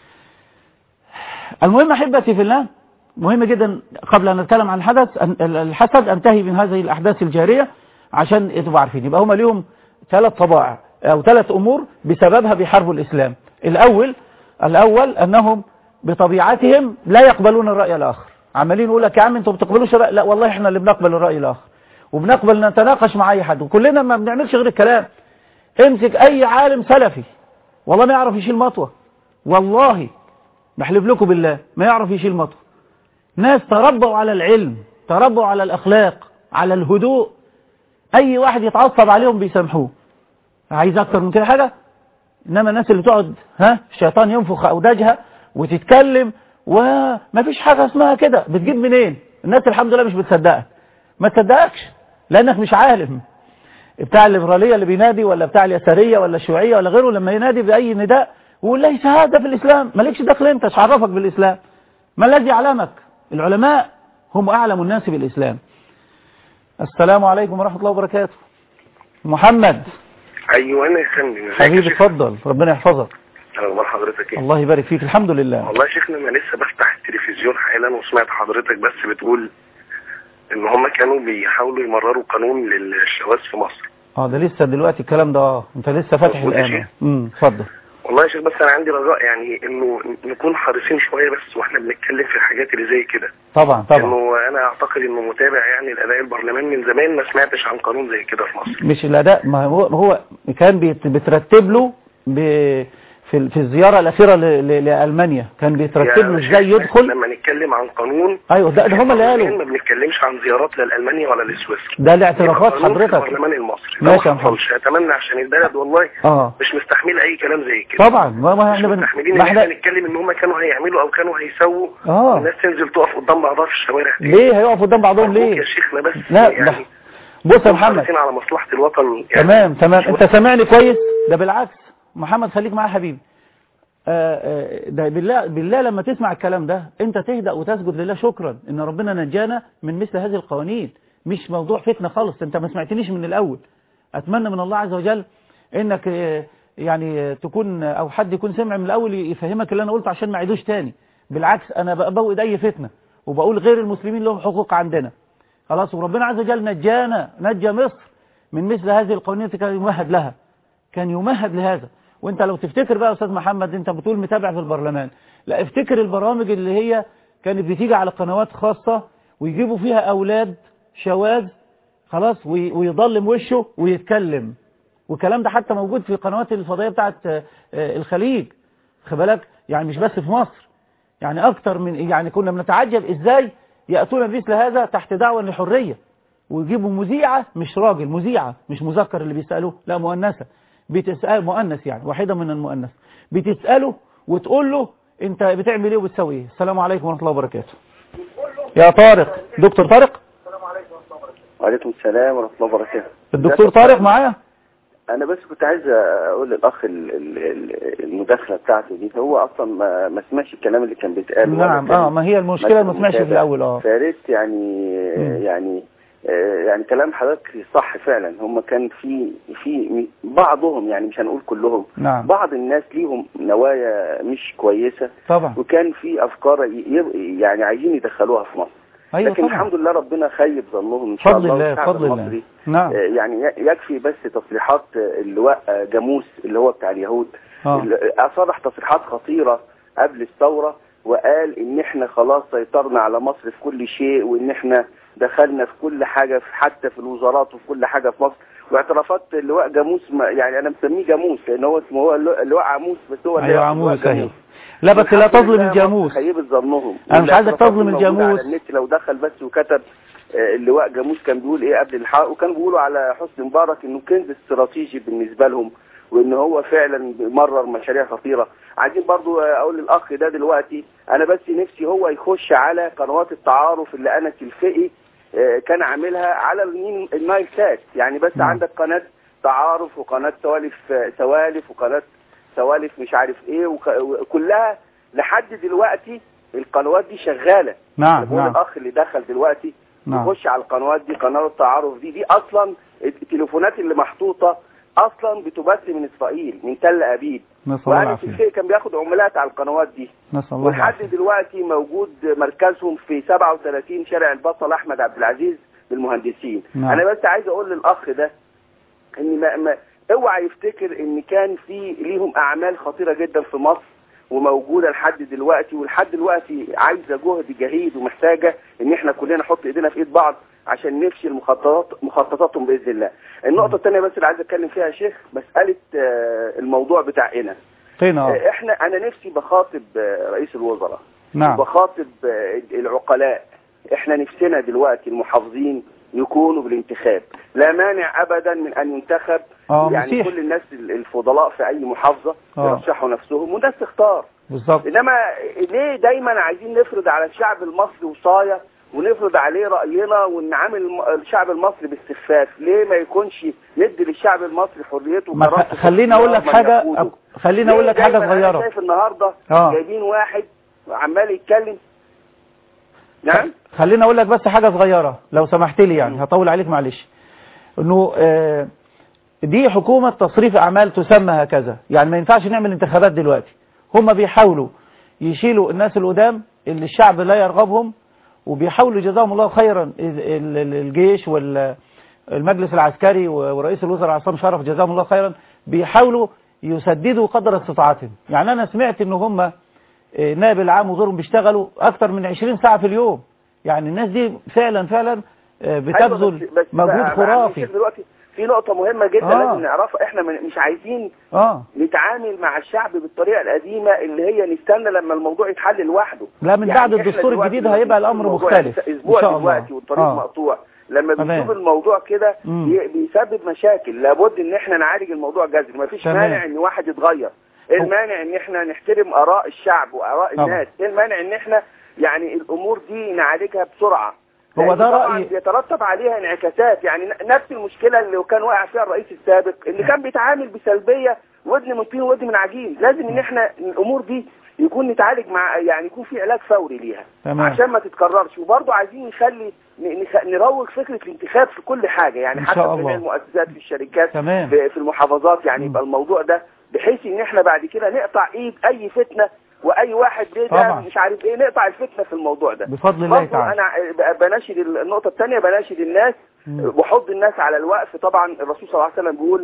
المهم احبتي في الله مهم جدا قبل ان نتكلم عن الحدث الحسد انتهي من هذه الاحداث الجارية عشان تبقوا عارفين يبقى هم ليهم ثلاث طبائع او ثلاث امور بسببها بيحاربوا الاسلام الاول الاول انهم بطبيعتهم لا يقبلون الرأي الآخر عمالين يقول لك يا عم انتوا بتقبلوش الرأي لا والله احنا اللي بنقبل الرأي الآخر وبنقبل نتناقش مع أي حد وكلنا ما بنعملش غير الكلام امسك أي عالم سلفي والله ما يعرف يشيل مطوة والله بحلف لكم بالله ما يعرف يشيل مطوة ناس تربوا على العلم تربوا على الأخلاق على الهدوء أي واحد يتعصب عليهم بيسامحوه عايز أكتر من كده حاجة إنما الناس اللي تقعد ها الشيطان ينفخ أوداجها وتتكلم وما فيش حاجة اسمها كده بتجيب منين الناس الحمد لله مش بتصدقك ما تصدقكش لانك مش عالم بتاع الليبرالية اللي بينادي ولا بتاع اليسارية ولا الشيوعية ولا غيره لما ينادي بأي نداء ويقول ليس هذا في الإسلام مالكش دخل انت ايش عرفك بالإسلام ما الذي علمك العلماء هم أعلم الناس بالإسلام السلام عليكم ورحمة الله وبركاته محمد ايوه انا يا فندم حبيبي اتفضل ربنا يحفظك اخبار حضرتك ايه الله يبارك فيك الحمد لله والله يا شيخنا انا لسه بفتح التلفزيون حالا وسمعت حضرتك بس بتقول ان هم كانوا بيحاولوا يمرروا قانون للشواذ في مصر اه ده لسه دلوقتي الكلام ده اه انت لسه فاتح مظبوط يا الان شيخ. امم اتفضل والله يا شيخ بس انا عندي رجاء يعني انه نكون حريصين شويه بس واحنا بنتكلم في الحاجات اللي زي كده طبعا طبعا انه انا اعتقد انه متابع يعني الاداء البرلمان من زمان ما سمعتش عن قانون زي كده في مصر مش الاداء ما هو هو كان بيت- بترتب له ب في في الزياره الاخيره ل- ل- لالمانيا كان بيترتب له يعني ازاي شيخ، يدخل لما نتكلم عن قانون ايوه ده, ده هم اللي البرلمان قالوا ما بنتكلمش عن زيارات لا لالمانيا ولا لسويسرا ده الاعترافات يبقى قانون في حضرتك البرلمان المصري ماشي يا ما محمد. حصلش اتمنى عشان البلد والله اه مش مستحمل اي كلام زي كده طبعا ما ما مش احنا بن... مستحملين ما ان احنا احنا نتكلم ان هم كانوا هيعملوا او كانوا هيسووا اه الناس تنزل تقف قدام بعضها في الشوارع ليه هيقفوا قدام بعضهم أرجوك ليه يا شيخنا بس لا يعني ده بص يا نكون محمد حريصين على مصلحة الوطن يعني تمام تمام مش انت سامعني كويس ده بالعكس محمد خليك معايا يا حبيبي آه، آه، ده بالله بالله لما تسمع الكلام ده انت تهدأ وتسجد لله شكرا ان ربنا نجانا من مثل هذه القوانين مش موضوع فتنة خالص انت ما سمعتنيش من الاول اتمنى من الله عز وجل انك آه، يعني آه، تكون او حد يكون سمع من الاول يفهمك اللي انا قلته عشان ما اعيدوش تاني بالعكس انا بقود اي فتنة وبقول غير المسلمين لهم حقوق عندنا خلاص وربنا عز وجل نجانا نجى مصر من مثل هذه القوانين التي كان يمهد لها كان يمهد لهذا وانت لو تفتكر بقى يا استاذ محمد انت بتقول متابع في البرلمان لا افتكر البرامج اللي هي كانت بتيجي على قنوات خاصة ويجيبوا فيها اولاد شواذ خلاص وي- ويضلم وشه ويتكلم والكلام ده حتى موجود في القنوات الفضائية بتاعت آه، آه، الخليج خد بالك يعني مش بس في مصر يعني اكتر من يعني كنا بنتعجب ازاي يأتون بمثل هذا تحت دعوة للحرية ويجيبوا مذيعة مش راجل مذيعة مش مذكر اللي بيسألوه لا مؤنثة بتسأل مؤنث يعني واحدة من المؤنث بتسأله وتقول له انت بتعمل ايه وبتسوي ايه السلام عليكم ورحمة الله وبركاته يا طارق دكتور طارق وعليكم السلام ورحمة الله وبركاته الدكتور طارق معايا انا بس كنت عايز اقول للاخ ال- ال- ال- المداخله بتاعته دي هو اصلا ما, ما سمعش الكلام اللي كان بيتقال ولا نعم كان اه ما هي المشكلة ما سمعش في متابع. الأول اه فياريت يعني مم. يعني آه، يعني كلام حضرتك صح فعلا هم كان في في بعضهم يعني مش هنقول كلهم نعم بعض الناس ليهم نوايا مش كويسه طبعا وكان في افكار ي- ي- يعني عايزين يدخلوها في مصر أيوة لكن طبعا الحمد لله ربنا خيب ظنهم ان شاء فضل الله الله والشعب فضل الله المصري نعم آه، يعني ي- يكفي بس تصريحات آه، اللواء آه، جاموس اللي هو بتاع اليهود اه اللي صرح تصريحات خطيرة قبل الثورة وقال ان احنا خلاص سيطرنا على مصر في كل شيء وان احنا دخلنا في كل حاجة في حتى في الوزارات وفي كل حاجة في مصر واعترافات اللواء جاموس ما- يعني انا مسميه جاموس لان هو اسمه هو اللواء اللواء عاموس بس هو أيوة اللواء عموس جاموس. أيوة لا بس لا والحمد تظلم لله الجاموس مصر خيبت ظنهم أنا مش عايزك والاعترافات تظلم موجودة الجاموس. على النت لو دخل بس وكتب آه، اللواء جاموس كان بيقول ايه قبل الحق وكان بيقولوا على حسني مبارك انه كنز استراتيجي بالنسبه لهم وان هو فعلا مرر مشاريع خطيره عايزين برضو آه، اقول للاخ ده دلوقتي انا بس نفسي هو يخش على قنوات التعارف اللي انس الفقي آه، كان عاملها على النيل- النايل سات يعني بس نعم. عندك قناه تعارف وقناه سوالف آه، سوالف وقناه سوالف مش عارف ايه وك- وكلها لحد دلوقتي القنوات دي شغاله نعم بقول نعم الاخ اللي دخل دلوقتي نعم يخش على القنوات دي قناه التعارف دي دي اصلا التليفونات اللي محطوطه اصلا بتبث من اسرائيل من تل ابيب نسأل الله وانس العافية الفقي كان بياخد عمولات على القنوات دي نسأل الله ولحد العافية دلوقتي موجود مركزهم في 37 شارع البطل احمد عبد العزيز بالمهندسين نعم. انا بس عايز اقول للاخ ده ان ما, ما اوعى يفتكر ان كان في ليهم اعمال خطيره جدا في مصر وموجوده لحد دلوقتي ولحد دلوقتي عايزه جهد جهيد ومحتاجه ان احنا كلنا نحط ايدينا في ايد بعض عشان نفشل مخططات مخططاتهم باذن الله. النقطه الثانيه بس اللي عايز اتكلم فيها يا شيخ مساله آه، الموضوع بتاع هنا. فين اه آه، احنا انا نفسي بخاطب آه، رئيس الوزراء نعم وبخاطب آه، العقلاء احنا نفسنا دلوقتي المحافظين يكونوا بالانتخاب لا مانع ابدا من ان ينتخب اه يعني مسيح كل الناس الفضلاء في اي محافظه آه. يرشحوا نفسهم والناس تختار بالظبط انما ليه دايما عايزين نفرض على الشعب المصري وصايه ونفرض عليه راينا ونعامل الم- الشعب المصري باستخفاف ليه ما يكونش ندي للشعب المصري حريته ما وكرامته خ- خليني اقول لك من حاجة يقوده. أب- خليني اقول ليه لك حاجة دايماً أنا صغيرة شايف النهارده اه جايبين واحد عمال يتكلم نعم خليني اقول لك بس حاجة صغيرة لو سمحت لي يعني هطول عليك معلش انه آه، دي حكومة تصريف اعمال تسمى هكذا يعني ما ينفعش نعمل انتخابات دلوقتي هم بيحاولوا يشيلوا الناس القدام اللي الشعب لا يرغبهم وبيحاولوا جزاهم الله خيرا ال- ال- ال- الجيش والمجلس العسكري و- ورئيس الوزراء عصام شرف جزاهم الله خيرا بيحاولوا يسددوا قدر استطاعتهم يعني انا سمعت ان هم آه، نائب العام وغيرهم بيشتغلوا اكتر من 20 ساعة في اليوم يعني الناس دي فعلا فعلا آه، أيوة بتبذل بس- بس مجهود بقى- بقى خرافي عشان دلوقتي في نقطة مهمة جدا آه. لازم نعرفها احنا من- مش عايزين اه نتعامل مع الشعب بالطريقة القديمة اللي هي نستنى لما الموضوع يتحل لوحده لا من يعني بعد إحنا الدستور دلوقتي الجديد لما هيبقى بنشوف الامر الموضوع مختلف يعني اسبوع ان شاء الله دلوقتي والطريق آه. مقطوع لما تمام. بنشوف الموضوع كده مم. بي- بيسبب مشاكل لابد ان احنا نعالج الموضوع جذري ما فيش تمام. مانع ان واحد يتغير ايه هو- المانع ان احنا نحترم اراء الشعب واراء طبعا. الناس ايه المانع ان احنا يعني الامور دي نعالجها بسرعه هو لأن ده طبعاً رأيي. بيترتب عليها انعكاسات يعني ن- نفس المشكله اللي كان واقع فيها الرئيس السابق اللي كان بيتعامل بسلبيه ودن من طين ودن من عجين لازم ان احنا الامور دي يكون نتعالج مع يعني يكون في علاج فوري ليها تمام. عشان ما تتكررش وبرضه عايزين نخلي ن- نخ- نروج فكره الانتخاب في كل حاجه يعني إن حتى شاء في الله. جميع المؤسسات في الشركات تمام. في, في المحافظات يعني مم. يبقى الموضوع ده بحيث ان احنا بعد كده نقطع ايد اي فتنه واي واحد ليه ده طبعا. مش عارف ايه نقطع الفتنه في الموضوع ده بفضل الله برضو تعالى انا بناشد النقطه الثانيه بناشد الناس مم. وحض الناس على الوقف طبعا الرسول صلى الله عليه وسلم بيقول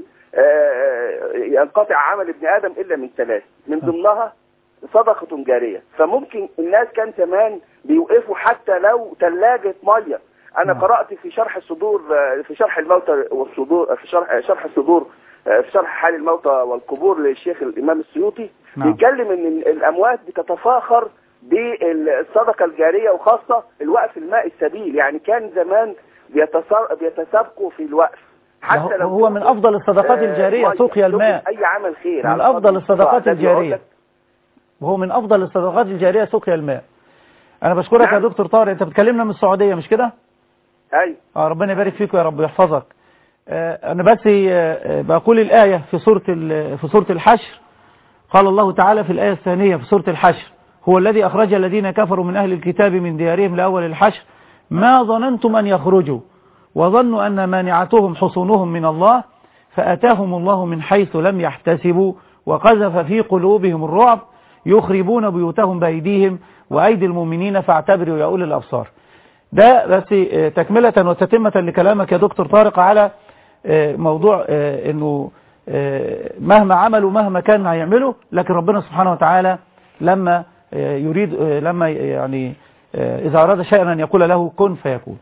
آه، ينقطع عمل ابن ادم الا من ثلاث من ضمنها صدقه جاريه فممكن الناس كان زمان بيوقفوا حتى لو ثلاجه ميه انا نعم. قرات في شرح الصدور آه، في شرح الموتى والصدور في شرح شرح الصدور آه، في شرح حال الموتى والقبور للشيخ الامام السيوطي نعم. بيتكلم ان الاموات بتتفاخر بالصدقه الجاريه وخاصه الوقف الماء السبيل يعني كان زمان بيتصر- بيتسابقوا في الوقف هو- هو من أفضل الصدقات آه، الجارية مية. سقيا الماء اي عمل خير من على أفضل قدر الصدقات الاستطاعة. ده بيقول الجارية لك وهو من أفضل الصدقات الجارية سقيا الماء أنا بشكرك يا نعم. دكتور طارق أنت بتكلمنا من السعودية مش كده؟ اي آه ربنا يبارك فيك يا رب ويحفظك آه، أنا بس آه، بقول الآية في سورة ال- في سورة الحشر قال الله تعالى في الآية الثانية في سورة الحشر هو الذي أخرج الذين كفروا من أهل الكتاب من ديارهم لأول الحشر ما ظننتم أن يخرجوا وظنوا أن مانعتهم حصونهم من الله فأتاهم الله من حيث لم يحتسبوا وقذف في قلوبهم الرعب يخربون بيوتهم بأيديهم وأيدي المؤمنين فاعتبروا يا أولي الأبصار ده بس آه، تكملة وتتمة لكلامك يا دكتور طارق على آه، موضوع آه، انه آه، مهما عملوا مهما كان هيعملوا لكن ربنا سبحانه وتعالى لما آه، يريد آه، لما يعني آه، إذا أراد شيئا أن يقول له كن فيكون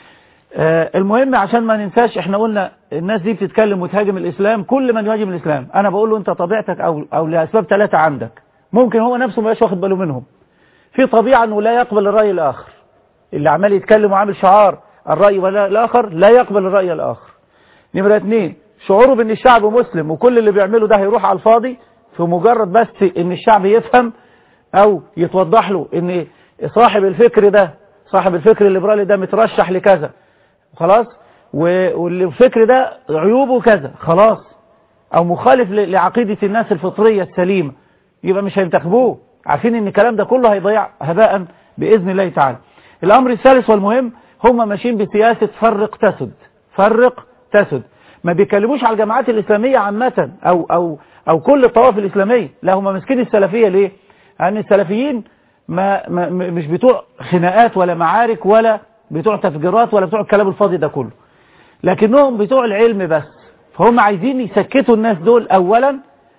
آه، المهم عشان ما ننساش احنا قلنا الناس دي بتتكلم وتهاجم الإسلام كل من يهاجم الإسلام أنا بقول له أنت طبيعتك أو, أو لأسباب ثلاثة عندك ممكن هو نفسه ما يبقاش واخد باله منهم في طبيعة أنه لا يقبل الرأي الآخر اللي عمال يتكلم وعامل شعار الرأي ولا الآخر لا يقبل الرأي الآخر نمرة اتنين شعوره بان الشعب مسلم وكل اللي بيعمله ده هيروح على الفاضي في مجرد بس ان الشعب يفهم او يتوضح له ان صاحب الفكر ده صاحب الفكر الليبرالي ده مترشح لكذا خلاص و- والفكر ده عيوبه كذا خلاص او مخالف ل- لعقيدة الناس الفطرية السليمة يبقى مش هينتخبوه عارفين ان الكلام ده كله هيضيع هباء بإذن الله تعالى الامر الثالث والمهم هم ماشيين بسياسة فرق تسد فرق تسد ما بيتكلموش على الجماعات الإسلامية عامة أو, أو, أو كل الطوائف الإسلامية لا هم ماسكين السلفية ليه لأن السلفيين ما ما م- مش بتوع خناقات ولا معارك ولا بتوع تفجيرات ولا بتوع الكلام الفاضي ده كله لكنهم بتوع العلم بس فهم عايزين يسكتوا الناس دول أولا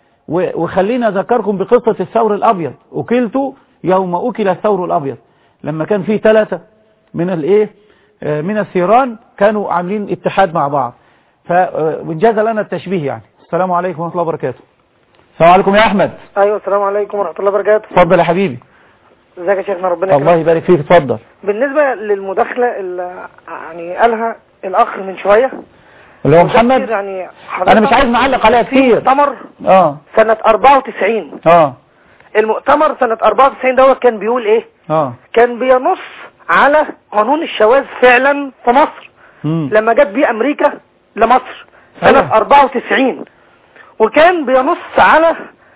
و- وخلينا أذكركم بقصة الثور الأبيض أكلت يوم أكل الثور الأبيض لما كان في ثلاثة من الإيه آه، من الثيران كانوا عاملين اتحاد مع بعض فانجاز لنا التشبيه يعني السلام عليكم ورحمة الله وبركاته السلام عليكم يا أحمد ايوه السلام عليكم ورحمه الله وبركاته اتفضل يا حبيبي ازيك يا شيخنا ربنا الله يكرمك يبارك فيك اتفضل بالنسبه للمداخله اللي يعني قالها الاخ من شويه اللي هو وده محمد كتير يعني أنا مش عايز نعلق عليها في كتير مؤتمر اه سنه 94 اه المؤتمر سنه 94 دوت كان بيقول ايه اه كان بينص على قانون الشواذ فعلا في مصر مم. لما جت بيه امريكا لمصر سنه أيوة. 94 وكان بينص على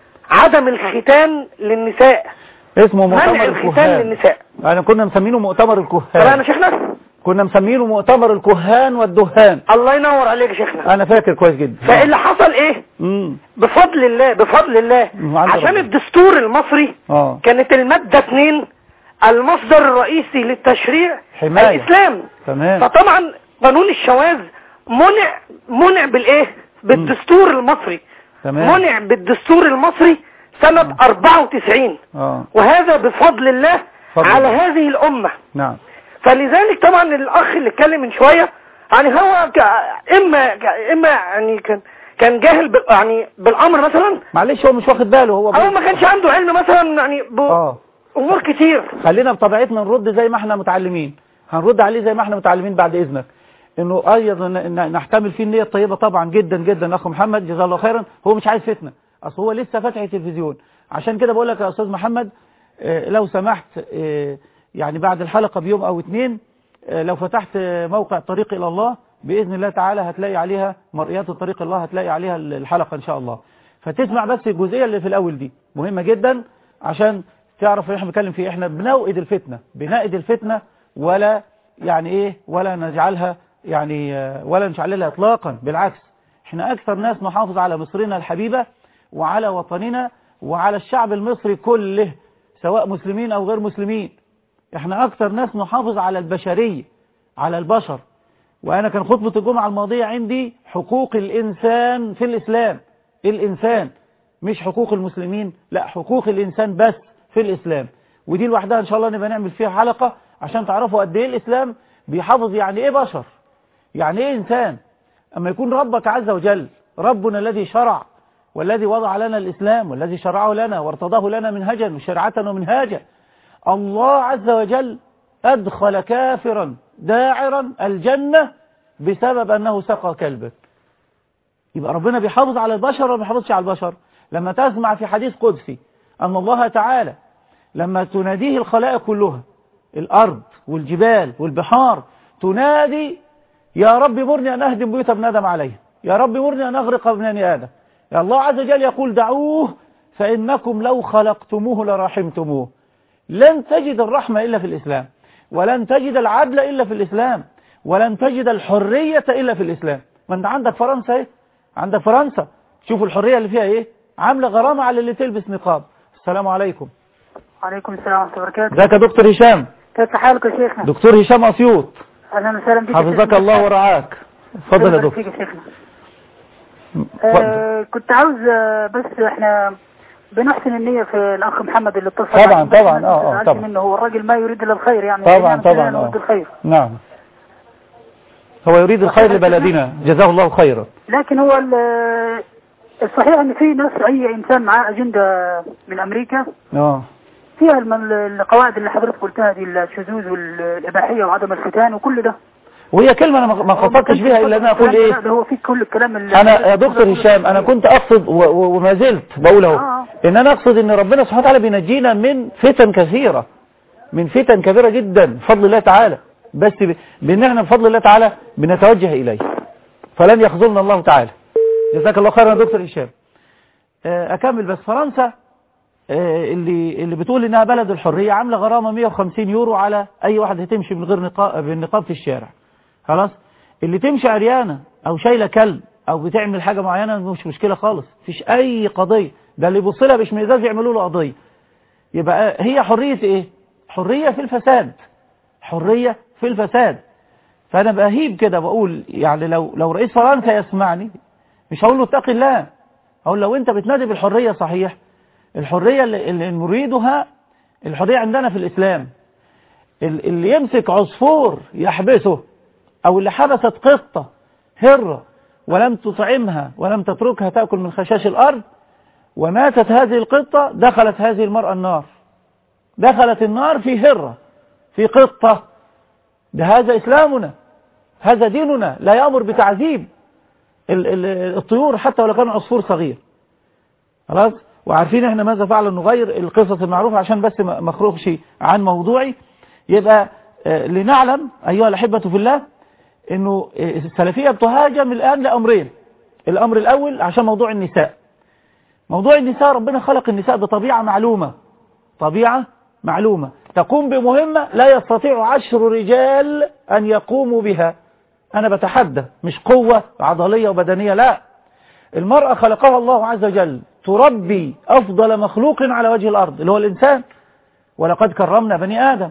عدم الختان للنساء اسمه منع مؤتمر الختان الكهان للنساء انا كنا مسمينه مؤتمر طبعا الكهان يا شيخنا كنا مسمينه مؤتمر الكهان والدهان الله ينور عليك يا شيخنا انا فاكر كويس جدا فاللي حصل ايه امم بفضل الله بفضل الله مم، عند عشان ربنا. الدستور المصري اه كانت المادة 2 المصدر الرئيسي للتشريع حماية. الإسلام تمام فطبعا قانون الشواذ منع منع بالايه بالدستور المصري تمام منع بالدستور المصري سنة 94 اه وهذا بفضل الله فضل على الله. هذه الأمة نعم فلذلك طبعا الاخ اللي اتكلم من شويه يعني هو ك... اما ك... اما يعني كان كان جاهل بال... يعني بالامر مثلا معلش هو مش واخد باله هو او ما كانش عنده علم مثلا يعني اه بامور كتير خلينا بطبيعتنا نرد زي ما احنا متعلمين هنرد عليه زي ما احنا متعلمين بعد اذنك انه ايضا ن- ن- نحتمل فيه النيه الطيبه طبعا جدا جدا اخو محمد جزاه الله خيرا هو مش عايز فتنه اصل هو لسه فاتح التلفزيون عشان كده بقول لك يا استاذ محمد آه، لو سمحت آه، يعني بعد الحلقه بيوم او اتنين آه، لو فتحت آه، موقع الطريق الى الله باذن الله تعالى هتلاقي عليها مرئيات الطريق الله هتلاقي عليها الحلقه ان شاء الله فتسمع بس الجزئيه اللي في الاول دي مهمه جدا عشان تعرف احنا بنتكلم فيه احنا بنوئد الفتنه بنائد الفتنه ولا يعني ايه ولا نجعلها يعني آه، ولا نشعللها اطلاقا بالعكس احنا اكثر ناس نحافظ على مصرنا الحبيبه وعلى وطننا وعلى الشعب المصري كله سواء مسلمين او غير مسلمين احنا اكثر ناس نحافظ على البشريه على البشر وانا كان خطبه الجمعه الماضيه عندي حقوق الانسان في الاسلام الانسان مش حقوق المسلمين لا حقوق الانسان بس في الاسلام ودي لوحدها ان شاء الله نبقى نعمل فيها حلقه عشان تعرفوا قد ايه الاسلام بيحافظ يعني ايه بشر يعني ايه انسان اما يكون ربك عز وجل ربنا الذي شرع والذي وضع لنا الاسلام والذي شرعه لنا وارتضاه لنا منهجا وشرعه ومنهاجا الله عز وجل ادخل كافرا داعرا الجنه بسبب انه سقى كلبا يبقى ربنا بيحافظ على البشر ولا ما بيحافظش على البشر لما تسمع في حديث قدسي أن الله تعالى لما تناديه الخلائق كلها الأرض والجبال والبحار تنادي يا رب مرني أن أهدم بيوت ابن آدم عليه يا رب مرني أن أغرق ابناني آدم يا الله عز وجل يقول دعوه فإنكم لو خلقتموه لرحمتموه لن تجد الرحمة إلا في الإسلام ولن تجد العدل إلا في الإسلام ولن تجد الحرية إلا في الإسلام ما أنت عندك فرنسا إيه عندك فرنسا شوفوا الحرية اللي فيها إيه عاملة غرامة على اللي تلبس نقاب السلام عليكم عليكم السلام ورحمة الله وبركاته ازيك يا دكتور هشام كيف حالك يا شيخنا دكتور هشام أسيوط أهلا وسهلا بك يا حفظك شيخنا. الله ورعاك اتفضل يا ربنا دكتور يبارك فيك يا شيخنا اتفضل. آه كنت عاوز آه، بس احنا بنحسن النية في الأخ محمد اللي اتصل طبعا، معي. بس طبعا، ما آه، آه، تزعلش طبعا. منه هو الراجل ما يريد إلا الخير يعني طبعا إنما كلنا طبعا نريد آه. الخير نعم هو يريد الخير لبلدنا جزاه الله خيرا لكن هو ال- الصحيح ان في ناس اي انسان معاه اجنده من امريكا اه فيها الم- القواعد اللي حضرتك قلتها دي الشذوذ والاباحيه وعدم الختان وكل ده وهي كلمة أنا ما- ما قصدتش بيها إلا أن أقول لا، إيه ده هو في كل الكلام اللي أنا يا دكتور هشام أنا كنت أقصد و- و- وما زلت بقول أهو آه. إن أنا أقصد إن ربنا سبحانه وتعالى بينجينا من فتن كثيرة من فتن كبيرة جدا بفضل الله تعالى بس ب- بإن إحنا بفضل الله تعالى بنتوجه إليه فلن يخذلنا الله تعالى جزاك الله خيرا يا دكتور هشام آه، أكمل بس فرنسا آه، اللي اللي بتقول إنها بلد الحرية عاملة غرامة 150 يورو على أي واحد هتمشي من غير نقاب بالنقاب في الشارع خلاص اللي تمشي عريانة او شايلة كلب او بتعمل حاجة معينة مش مشكلة خالص مفيش اي قضية ده اللي يبص لها باشمئزاز يعملوا له قضية يبقى هي حرية ايه حرية في الفساد حرية في الفساد فانا بهيب كده بقول يعني لو لو رئيس فرنسا يسمعني مش هقول له اتقي الله هقول لو انت بتنادي بالحرية صحيح الحرية اللي, اللي نريدها الحرية عندنا في الاسلام ال- اللي يمسك عصفور يحبسه أو اللي حبست قطة هرة ولم تطعمها ولم تتركها تأكل من خشاش الأرض وماتت هذه القطة دخلت هذه المرأة النار دخلت النار في هرة في قطة ده هذا إسلامنا هذا ديننا لا يأمر بتعذيب ال- ال- الطيور حتى ولو كان عصفور صغير خلاص وعارفين احنا ماذا فعل النغير القصص المعروفة عشان بس ما ما اخرجش عن موضوعي يبقى آه، لنعلم أيها الأحبة في الله انه السلفية بتهاجم الآن لأمرين الأمر الأول عشان موضوع النساء موضوع النساء ربنا خلق النساء بطبيعة معلومة طبيعة معلومة تقوم بمهمة لا يستطيع عشر رجال أن يقوموا بها أنا بتحدى مش قوة عضلية وبدنية لا المرأة خلقها الله عز وجل تربي أفضل مخلوق على وجه الأرض اللي هو الإنسان ولقد كرمنا بني آدم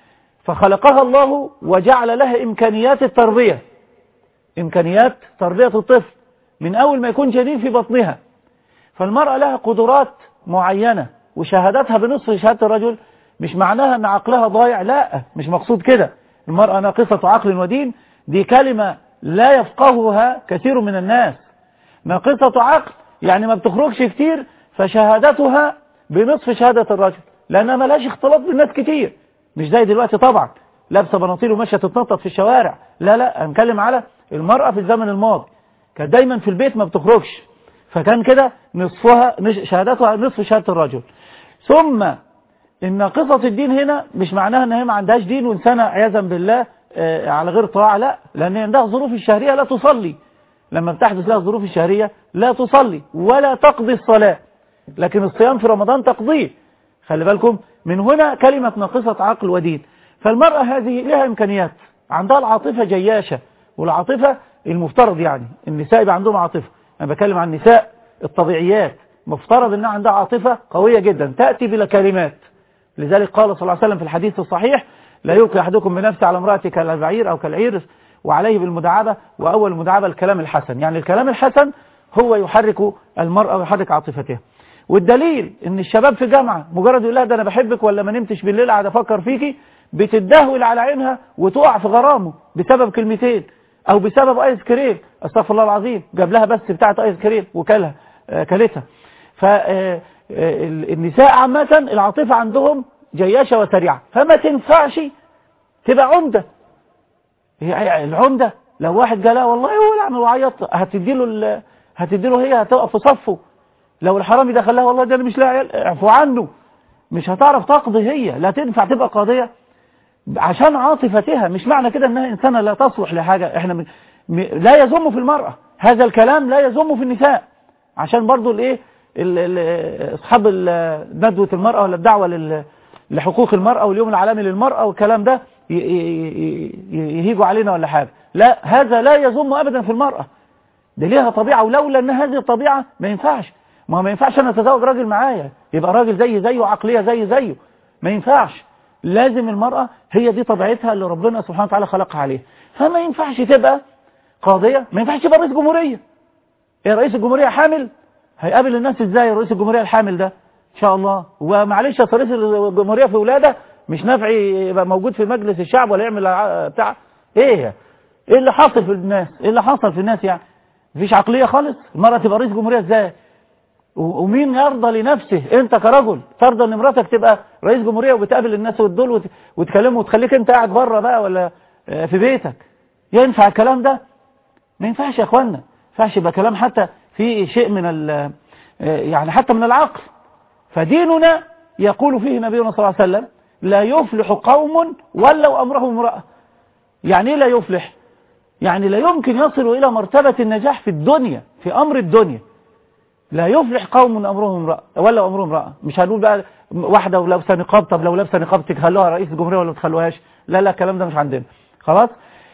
فخلقها الله وجعل لها إمكانيات التربية إمكانيات تربية الطفل من أول ما يكون جنين في بطنها فالمرأة لها قدرات معينة وشهادتها بنصف شهادة الرجل مش معناها أن عقلها ضايع لا مش مقصود كده المرأة ناقصة عقل ودين دي كلمة لا يفقهها كثير من الناس ناقصة عقل يعني ما بتخرجش كتير فشهادتها بنصف شهادة الرجل لأنها ملهاش اختلاط بالناس كتير مش زي دلوقتي طبعا لابسه بناطيل وماشيه تتنطط في الشوارع لا لا هنتكلم على المرأة في الزمن الماضي كانت دايما في البيت ما بتخرجش فكان كده نصفها نش- شهادتها نصف شهادة الرجل ثم ان قصة الدين هنا مش معناها ان هي ما عندهاش دين وانسانة عياذا بالله آه، على غير طاعة لا لان عندها ظروف الشهرية لا تصلي لما بتحدث لها الظروف الشهرية لا تصلي ولا تقضي الصلاة لكن الصيام في رمضان تقضيه خلي بالكم من هنا كلمة ناقصة عقل ودين فالمرأة هذه لها إمكانيات عندها العاطفة جياشة والعاطفة المفترض يعني النساء يبقى عندهم عاطفة أنا بتكلم عن النساء الطبيعيات مفترض أنها عندها عاطفة قوية جدا تأتي بلا كلمات لذلك قال صلى الله عليه وسلم في الحديث الصحيح لا يلقي أحدكم بنفسه على امرأة كالبعير أو كالعير وعليه بالمداعبة وأول المداعبة الكلام الحسن يعني الكلام الحسن هو يحرك المرأة ويحرك عاطفتها والدليل ان الشباب في جامعة مجرد يقول لها ده انا بحبك ولا ما نمتش بالليل قاعد افكر فيكي بتدهول على عينها وتقع في غرامه بسبب كلمتين او بسبب ايس كريم استغفر الله العظيم جاب لها بس بتاعه ايس كريم وكلها آه، كلتها فالنساء عامة العاطفة عندهم جياشة وسريعة فما تنفعش تبقى عمدة هي العمدة لو واحد جالها والله هو يعمل وعيط هتديله ال- هتديله هي هتقف في صفه لو الحرامي دخل لها والله ده انا مش لاقي عيال اعفو عنه مش هتعرف تقضي هي لا تنفع تبقى قاضية عشان عاطفتها مش معنى كده انها انسانة لا تصلح لحاجة احنا م... م... لا يذم في المرأة هذا الكلام لا يذم في النساء عشان برضو الايه ال- ال- اصحاب ال- ندوة المرأة ولا الدعوة لل- لحقوق المرأة واليوم العالمي للمرأة والكلام ده ي- ي- ي- يهيجوا علينا ولا حاجة لا هذا لا يذم ابدا في المرأة دي ليها طبيعة ولولا ان هذه الطبيعة ما ينفعش ما هو ما ينفعش انا اتزوج راجل معايا يبقى راجل زي زيه وعقلية زي زيه ما ينفعش لازم المرأة هي دي طبيعتها اللي ربنا سبحانه وتعالى خلقها عليها فما ينفعش تبقى قاضية ما ينفعش تبقى رئيس جمهورية ايه رئيس الجمهورية حامل هيقابل الناس ازاي رئيس الجمهورية الحامل ده ان شاء الله ومعلش يا رئيس الجمهورية في ولادة مش نافع يبقى موجود في مجلس الشعب ولا يعمل ع- بتاع ايه ايه اللي حاصل في الناس ايه اللي حصل في الناس يعني مفيش عقلية خالص المرأة تبقى رئيس جمهورية ازاي و- ومين يرضى لنفسه انت كرجل ترضى ان مراتك تبقى رئيس جمهورية وبتقابل الناس والدول وت- وتكلمه وتخليك انت قاعد بره بقى ولا آه، في بيتك ينفع الكلام ده ما ينفعش يا اخوانا ما ينفعش يبقى كلام حتى في شيء من ال آه، يعني حتى من العقل فديننا يقول فيه نبينا صلى الله عليه وسلم لا يفلح قوم ولوا امرهم امرأة يعني ايه لا يفلح يعني لا يمكن يصلوا الى مرتبة النجاح في الدنيا في امر الدنيا لا يفلح قوم امرهم امرأة ولا امرهم امرأة مش هنقول بقى واحدة ولابسه نقاب طب لو لابسه نقاب تخلوها رئيس الجمهورية ولا ما تخلوهاش لا لا الكلام ده مش عندنا خلاص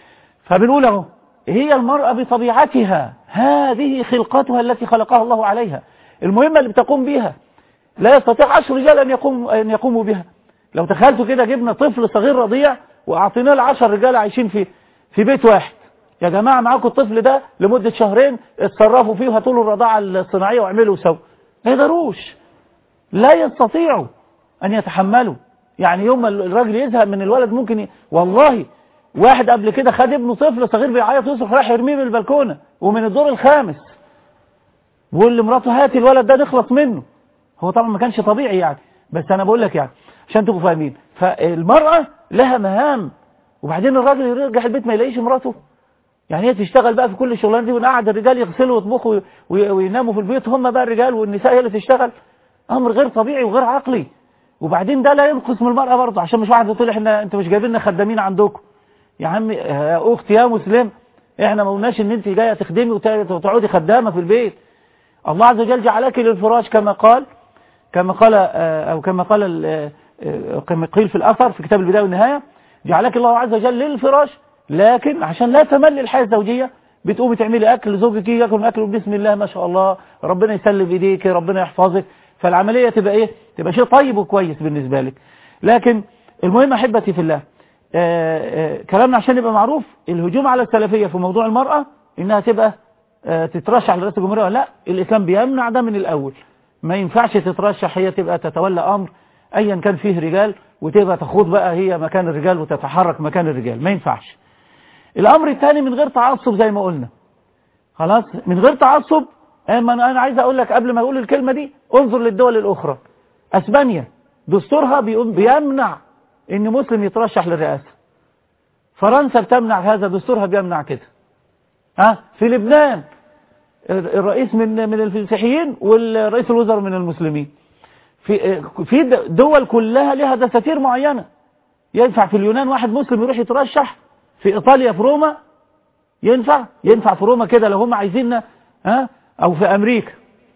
فبنقول اهو هي المرأة بطبيعتها هذه خلقتها التي خلقها الله عليها المهمة اللي بتقوم بيها لا يستطيع عشر رجال أن, يقوم أن يقوموا بها لو تخيلتوا كده جبنا طفل صغير رضيع وأعطيناه لعشر رجال عايشين في في بيت واحد يا جماعة معاكم الطفل ده لمدة شهرين اتصرفوا فيه وهاتوا له الرضاعة الصناعية واعملوا وسووا ما يقدروش لا يستطيعوا أن يتحملوا يعني يوم ما الراجل يزهق من الولد ممكن ي... والله واحد قبل كده خد ابنه طفل صغير بيعيط يصرخ راح يرميه من البلكونة ومن الدور الخامس بيقول لمراته هاتي الولد ده نخلص منه هو طبعا ما كانش طبيعي يعني بس انا بقول لك يعني عشان تبقوا فاهمين فالمرأة لها مهام وبعدين الراجل يرجع البيت ما يلاقيش مراته يعني هي تشتغل بقى في كل الشغلانه دي ونقعد الرجال يغسلوا ويطبخوا وي- ويناموا في البيوت هم بقى الرجال والنساء هي اللي تشتغل امر غير طبيعي وغير عقلي وبعدين ده لا ينقص من المرأة برضه عشان مش واحد يقول احنا انتوا مش جايبين لنا خدامين عندكم يا عم يا اختي يا مسلم احنا ما قلناش ان انت جايه تخدمي وت- وتقعدي خدامه في البيت الله عز وجل جعلك للفراش كما قال كما قال آه، او كما قال ال- آه، كما قيل في الاثر في كتاب البدايه والنهايه جعلك الله عز وجل للفراش لكن عشان لا تمل الحياه الزوجيه بتقومي تعملي اكل زوجك ياكل من اكل بسم الله ما شاء الله ربنا يسلم ايديك ربنا يحفظك فالعمليه تبقى ايه تبقى شيء طيب وكويس بالنسبه لك لكن المهم احبتي في الله آه، آه، كلامنا عشان يبقى معروف الهجوم على السلفيه في موضوع المراه انها تبقى آه، تترشح لرئاسه الجمهوريه ولا لا الاسلام بيمنع ده من الاول ما ينفعش تترشح هي تبقى تتولى امر ايا كان فيه رجال وتبقى تخوض بقى هي مكان الرجال وتتحرك مكان الرجال ما ينفعش الامر الثاني من غير تعصب زي ما قلنا خلاص من غير تعصب اما انا أنا عايز اقول لك قبل ما اقول الكلمه دي انظر للدول الاخرى اسبانيا دستورها بيقول- بيمنع ان مسلم يترشح للرئاسه فرنسا بتمنع هذا دستورها بيمنع كده ها في لبنان الرئيس من من المسيحيين والرئيس الوزراء من المسلمين في في دول كلها لها دساتير معينه ينفع في اليونان واحد مسلم يروح يترشح في ايطاليا في روما ينفع ينفع في روما كده لو هم عايزيننا ها او في امريكا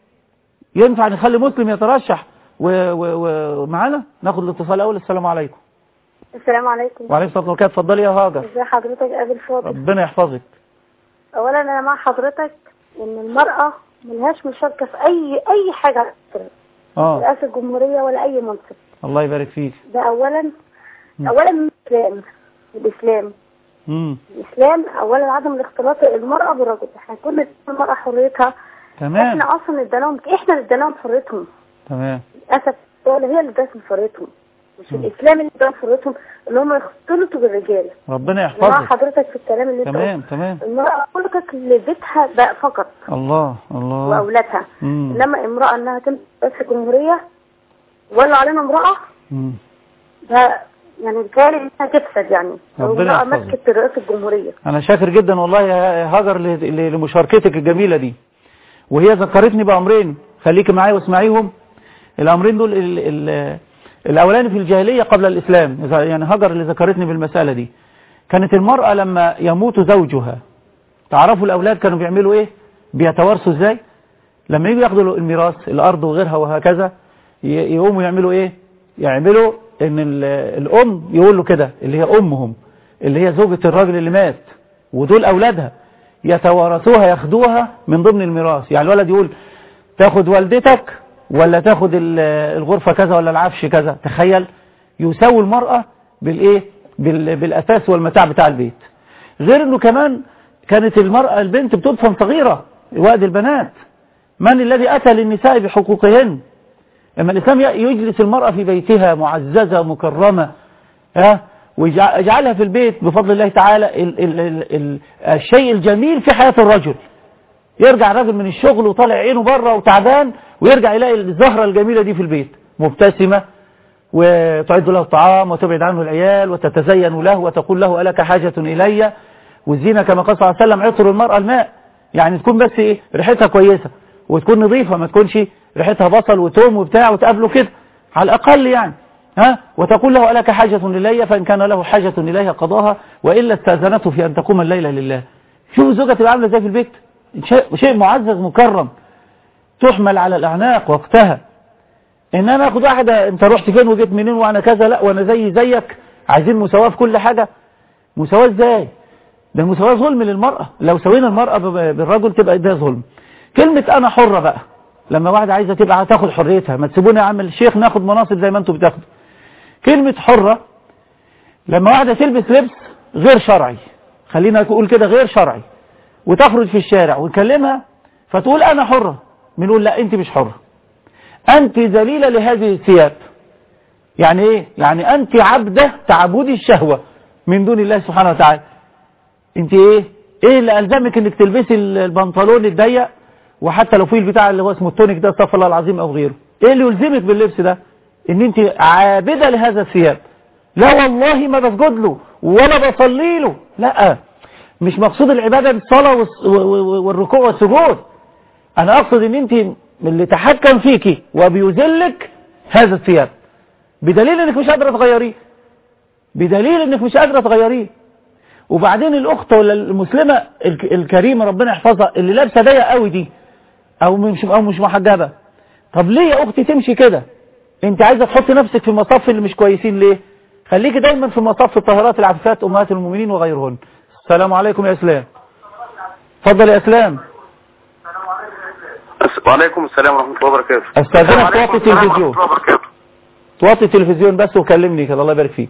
ينفع نخلي مسلم يترشح و- و- ومعانا ناخد الاتصال الاول السلام عليكم السلام عليكم وعليكم السلام ورحمه الله اتفضلي يا هاجر ازي حضرتك قابل فاضل ربنا يحفظك اولا انا مع حضرتك ان المرأة ملهاش مشاركة في اي اي حاجة على فكرة. اه رئاسة الجمهورية ولا اي منصب الله يبارك فيك ده اولا اولا من الاسلام الاسلام امم الاسلام اولا عدم الاختلاط المرأة بالرجل احنا كنا ادينا المرأة حريتها تمام احنا اصلا اديناهم احنا اللي اديناهم حريتهم تمام للاسف الدولة هي اللي ادتهم حريتهم مش مم. الاسلام اللي اداهم حريتهم اللي هم يختلطوا بالرجال ربنا أنا مع يحفظك حضرتك في الكلام اللي انت تمام قلته. تمام المرأة خلقت لبيتها بقى فقط الله الله واولادها مم. انما امرأة انها تمسك رئاسة الجمهورية ولا علينا امرأة مم. ده يعني بيتهيألي انها تفسد يعني لو ربنا امرأة يحفظك. مسكت رئاسة الجمهورية انا شاكر جدا والله يا هاجر ل- ل- لمشاركتك الجميلة دي وهي ذكرتني بأمرين خليكي معايا واسمعيهم الأمرين دول ال ال الأولاني في الجاهلية قبل الإسلام يعني هجر اللي ذكرتني بالمسألة دي كانت المرأة لما يموت زوجها تعرفوا الأولاد كانوا بيعملوا إيه بيتوارثوا إزاي لما يجوا ياخدوا الميراث الأرض وغيرها وهكذا ي- يقوموا يعملوا إيه يعملوا إن ال- الأم يقول له كده اللي هي أمهم اللي هي زوجة الراجل اللي مات ودول أولادها يتوارثوها ياخدوها من ضمن الميراث يعني الولد يقول تاخد والدتك ولا تاخد ال- الغرفة كذا ولا العفش كذا تخيل يساوي المرأة بالايه بال- بالأساس والمتاع بتاع البيت غير انه كمان كانت المرأة البنت بتدفن صغيرة وقت البنات من الذي أتى للنساء بحقوقهن لما الإسلام ي- يجلس المرأة في بيتها معززة مكرمة ها ويجعلها في البيت بفضل الله تعالى ال ال ال ال الشيء الجميل في حياة الرجل يرجع الراجل من الشغل وطالع عينه بره وتعبان ويرجع يلاقي الزهرة الجميلة دي في البيت مبتسمة وتعد له الطعام وتبعد عنه العيال وتتزين له وتقول له ألك حاجة إلي والزينة كما قال صلى الله عليه وسلم عطر المرأة الماء يعني تكون بس إيه ريحتها كويسة وتكون نظيفة ما تكونش ريحتها بصل وتوم وبتاع وتقابله كده على الأقل يعني ها وتقول له ألك حاجة إلي فإن كان له حاجة إليها قضاها وإلا استأذنته في أن تقوم الليلة لله شوف الزوجة تبقى عاملة ازاي في البيت شيء, شيء معزز مكرم تحمل على الأعناق وقتها إنما أخد واحدة أنت رحت فين وجيت منين وأنا كذا لا وأنا زي زيك عايزين مساواة في كل حاجة مساواة ازاي ده المساواة ظلم للمرأة لو سوينا المرأة ب- بالرجل تبقى ده ظلم كلمة أنا حرة بقى لما واحدة عايزة تبقى تاخد حريتها ما تسيبونا يا عم الشيخ ناخد مناصب زي ما انتوا بتاخدوا كلمة حرة لما واحدة تلبس لبس غير شرعي خلينا نقول كده غير شرعي وتخرج في الشارع ونكلمها فتقول أنا حرة بنقول لا أنت مش حرة أنت ذليلة لهذه الثياب يعني إيه؟ يعني أنت عبدة تعبدي الشهوة من دون الله سبحانه وتعالى أنت إيه؟ إيه اللي ألزمك إنك تلبسي البنطلون الضيق وحتى لو في البتاع اللي هو اسمه التونيك ده استغفر الله العظيم أو غيره إيه اللي يلزمك باللبس ده؟ إن أنت عابدة لهذا الثياب لا والله ما بسجد له ولا بصلي له لا مش مقصود العبادة بالصلاة والس- و- و- والركوع والسجود أنا أقصد إن أنت اللي تحكم فيكي وبيذلك هذا الثياب بدليل إنك مش قادرة تغيريه بدليل إنك مش قادرة تغيريه وبعدين الأخت ولا المسلمة الك- الكريمة ربنا يحفظها اللي لابسة ضيق قوي دي أو مش أو مش محجبة طب ليه يا أختي تمشي كده أنت عايزة تحطي نفسك في مصاف اللي مش كويسين ليه خليكي دايما في مصاف الطاهرات العفيفات أمهات المؤمنين وغيرهن السلام عليكم يا إسلام اتفضل يا إسلام وعليكم السلام ورحمة الله وبركاته استاذنك توطي وعليكم السلام التلفزيون ورحمة الله وبركاته توطي التلفزيون بس وكلمني كده الله يبارك فيك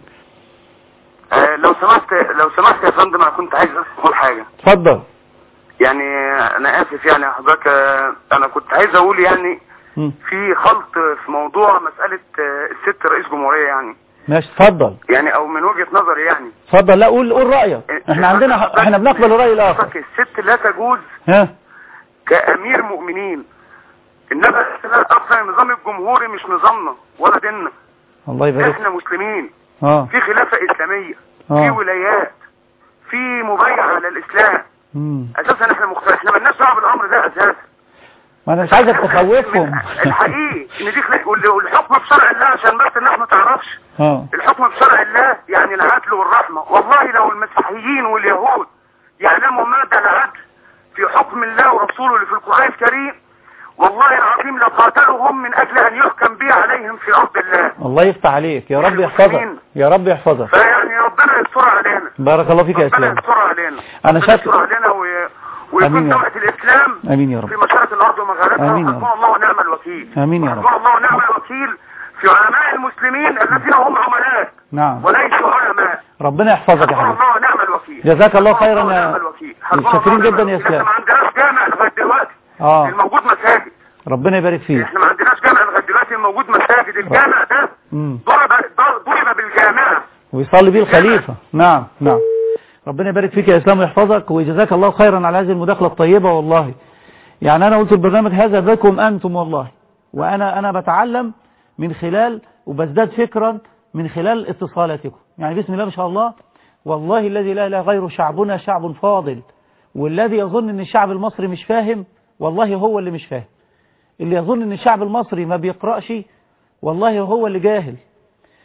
آه لو سمحت لو سمحت يا فندم انا كنت عايز اقول حاجة اتفضل يعني انا اسف يعني حضرتك آه، انا كنت عايز اقول يعني مم. في خلط في موضوع مسألة آه، الست رئيس جمهورية يعني ماشي اتفضل يعني او من وجهة نظري يعني اتفضل لا قول قول رأيك احنا عندنا احنا بنقبل الرأي الآخر حضرتك الست لا تجوز ها كأمير مؤمنين انما اصلا النظام الجمهوري مش نظامنا ولا ديننا الله يبارك احنا مسلمين اه في خلافة اسلامية في آه. ولايات في مبايعة على الاسلام مم. اساسا احنا مختلف احنا مالناش دعوه بالامر ده اساسا ما انا مش عايزك تخوفهم الحقيقي ان دي خلاف وال- والحكم بشرع الله عشان بس الناس ما تعرفش اه الحكم بشرع الله يعني العدل والرحمة والله لو المسيحيين واليهود يعلموا مادة العدل في حكم الله ورسوله اللي في القرآن الكريم والله العظيم لقاتلهم من أجل أن يحكم به عليهم في أرض الله الله يفتح عليك يا رب يحفظك يا رب يحفظك فيعني ربنا يستر علينا بارك الله فيك يا ربنا اسلام يستر علينا أنا ربنا شاكر. يستر علينا وي... آمين ويكون يا رب. دعوة الإسلام امين يا رب في مشارق الأرض ومغاربها آمين يا رب. حسبنا الله ونعم الوكيل آمين يا رب. حسبنا الله ونعم الوكيل في علماء المسلمين الذين هم عملاء نعم وليسوا علماء ربنا يحفظك يا حسبنا حبيبي الله ونعم الوكيل جزاك الله حسبنا خيرا الله يا- ونعم الوكيل. حسبنا شاكرين الله ونعم جدا يا الوكيل. إسلام. احنا ما عندناش جامع لغايه دلوقتي اه الموجود مساجد ربنا يبارك فيك احنا ما عندناش جامع لغايه دلوقتي الموجود مساجد الجامع ده مم. ضرب ضرب ضرب بالجامعه ويصلي بيه الخليفة نعم نعم ربنا يبارك فيك يا إسلام ويحفظك ويجزاك الله خيرا على هذه المداخلة الطيبة والله يعني أنا قلت البرنامج هذا بكم أنتم والله وأنا أنا بتعلم من خلال وبزداد فكرا من خلال اتصالاتكم يعني بسم الله ما شاء الله والله الذي لا إله غيره شعبنا شعب فاضل والذي يظن أن الشعب المصري مش فاهم والله هو اللي مش فاهم اللي يظن أن الشعب المصري ما بيقرأش والله هو اللي جاهل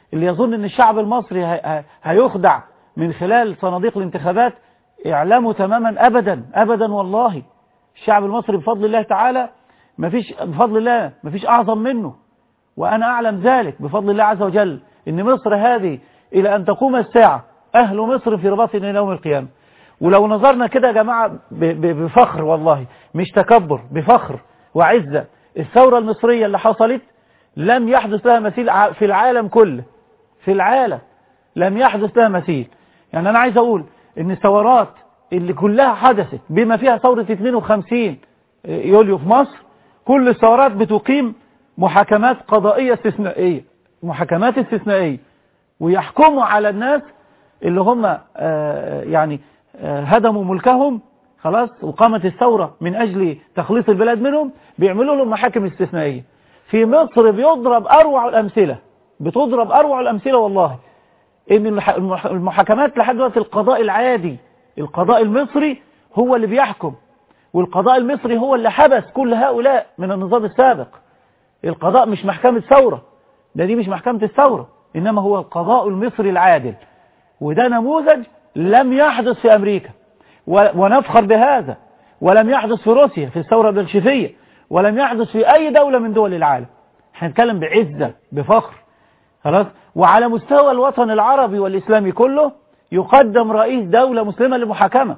اللي يظن ان الشعب المصري هي- هي- هيخدع من خلال صناديق الانتخابات اعلموا تماما ابدا ابدا والله الشعب المصري بفضل الله تعالى مفيش بفضل الله مفيش اعظم منه وانا اعلم ذلك بفضل الله عز وجل ان مصر هذه الى ان تقوم الساعة اهل مصر في رباط الى يوم القيامة ولو نظرنا كده يا جماعة ب- ب- بفخر والله مش تكبر بفخر وعزة الثورة المصرية اللي حصلت لم يحدث لها مثيل ع- في العالم كله في العالم لم يحدث لها مثيل يعني أنا عايز أقول إن الثورات اللي كلها حدثت بما فيها ثورة 52 يوليو في مصر كل الثورات بتقيم محاكمات قضائية استثنائية محاكمات استثنائية ويحكموا على الناس اللي هم آه، يعني آه، هدموا ملكهم خلاص وقامت الثورة من أجل تخليص البلاد منهم بيعملوا لهم محاكم استثنائية في مصر بيضرب أروع الأمثلة بتضرب أروع الأمثلة والله إن الح- المح- المحاكمات لحد دلوقتي القضاء العادي القضاء المصري هو اللي بيحكم والقضاء المصري هو اللي حبس كل هؤلاء من النظام السابق القضاء مش محكمة ثورة ده دي مش محكمة الثورة إنما هو القضاء المصري العادل وده نموذج لم يحدث في أمريكا و- ونفخر بهذا ولم يحدث في روسيا في الثورة البلشفية ولم يحدث في أي دولة من دول العالم احنا نتكلم بعزة بفخر خلاص وعلى مستوى الوطن العربي والإسلامي كله يقدم رئيس دولة مسلمة للمحاكمة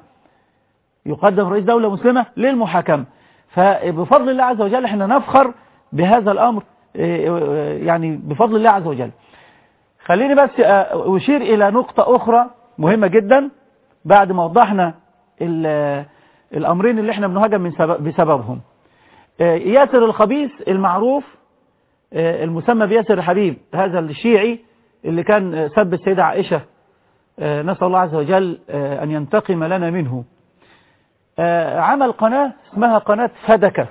يقدم رئيس دولة مسلمة للمحاكمة فبفضل الله عز وجل احنا نفخر بهذا الأمر اه، يعني بفضل الله عز وجل خليني بس اه، أشير إلى نقطة أخرى مهمة جدا بعد ما وضحنا ال- الأمرين اللي احنا بنهاجم من سبب بسببهم اه، ياسر الخبيث المعروف اه، المسمى بياسر الحبيب هذا الشيعي اللي كان اه، سب السيدة عائشة اه، نسأل الله عز وجل اه، أن ينتقم لنا منه آه، عمل قناة اسمها قناة فدكة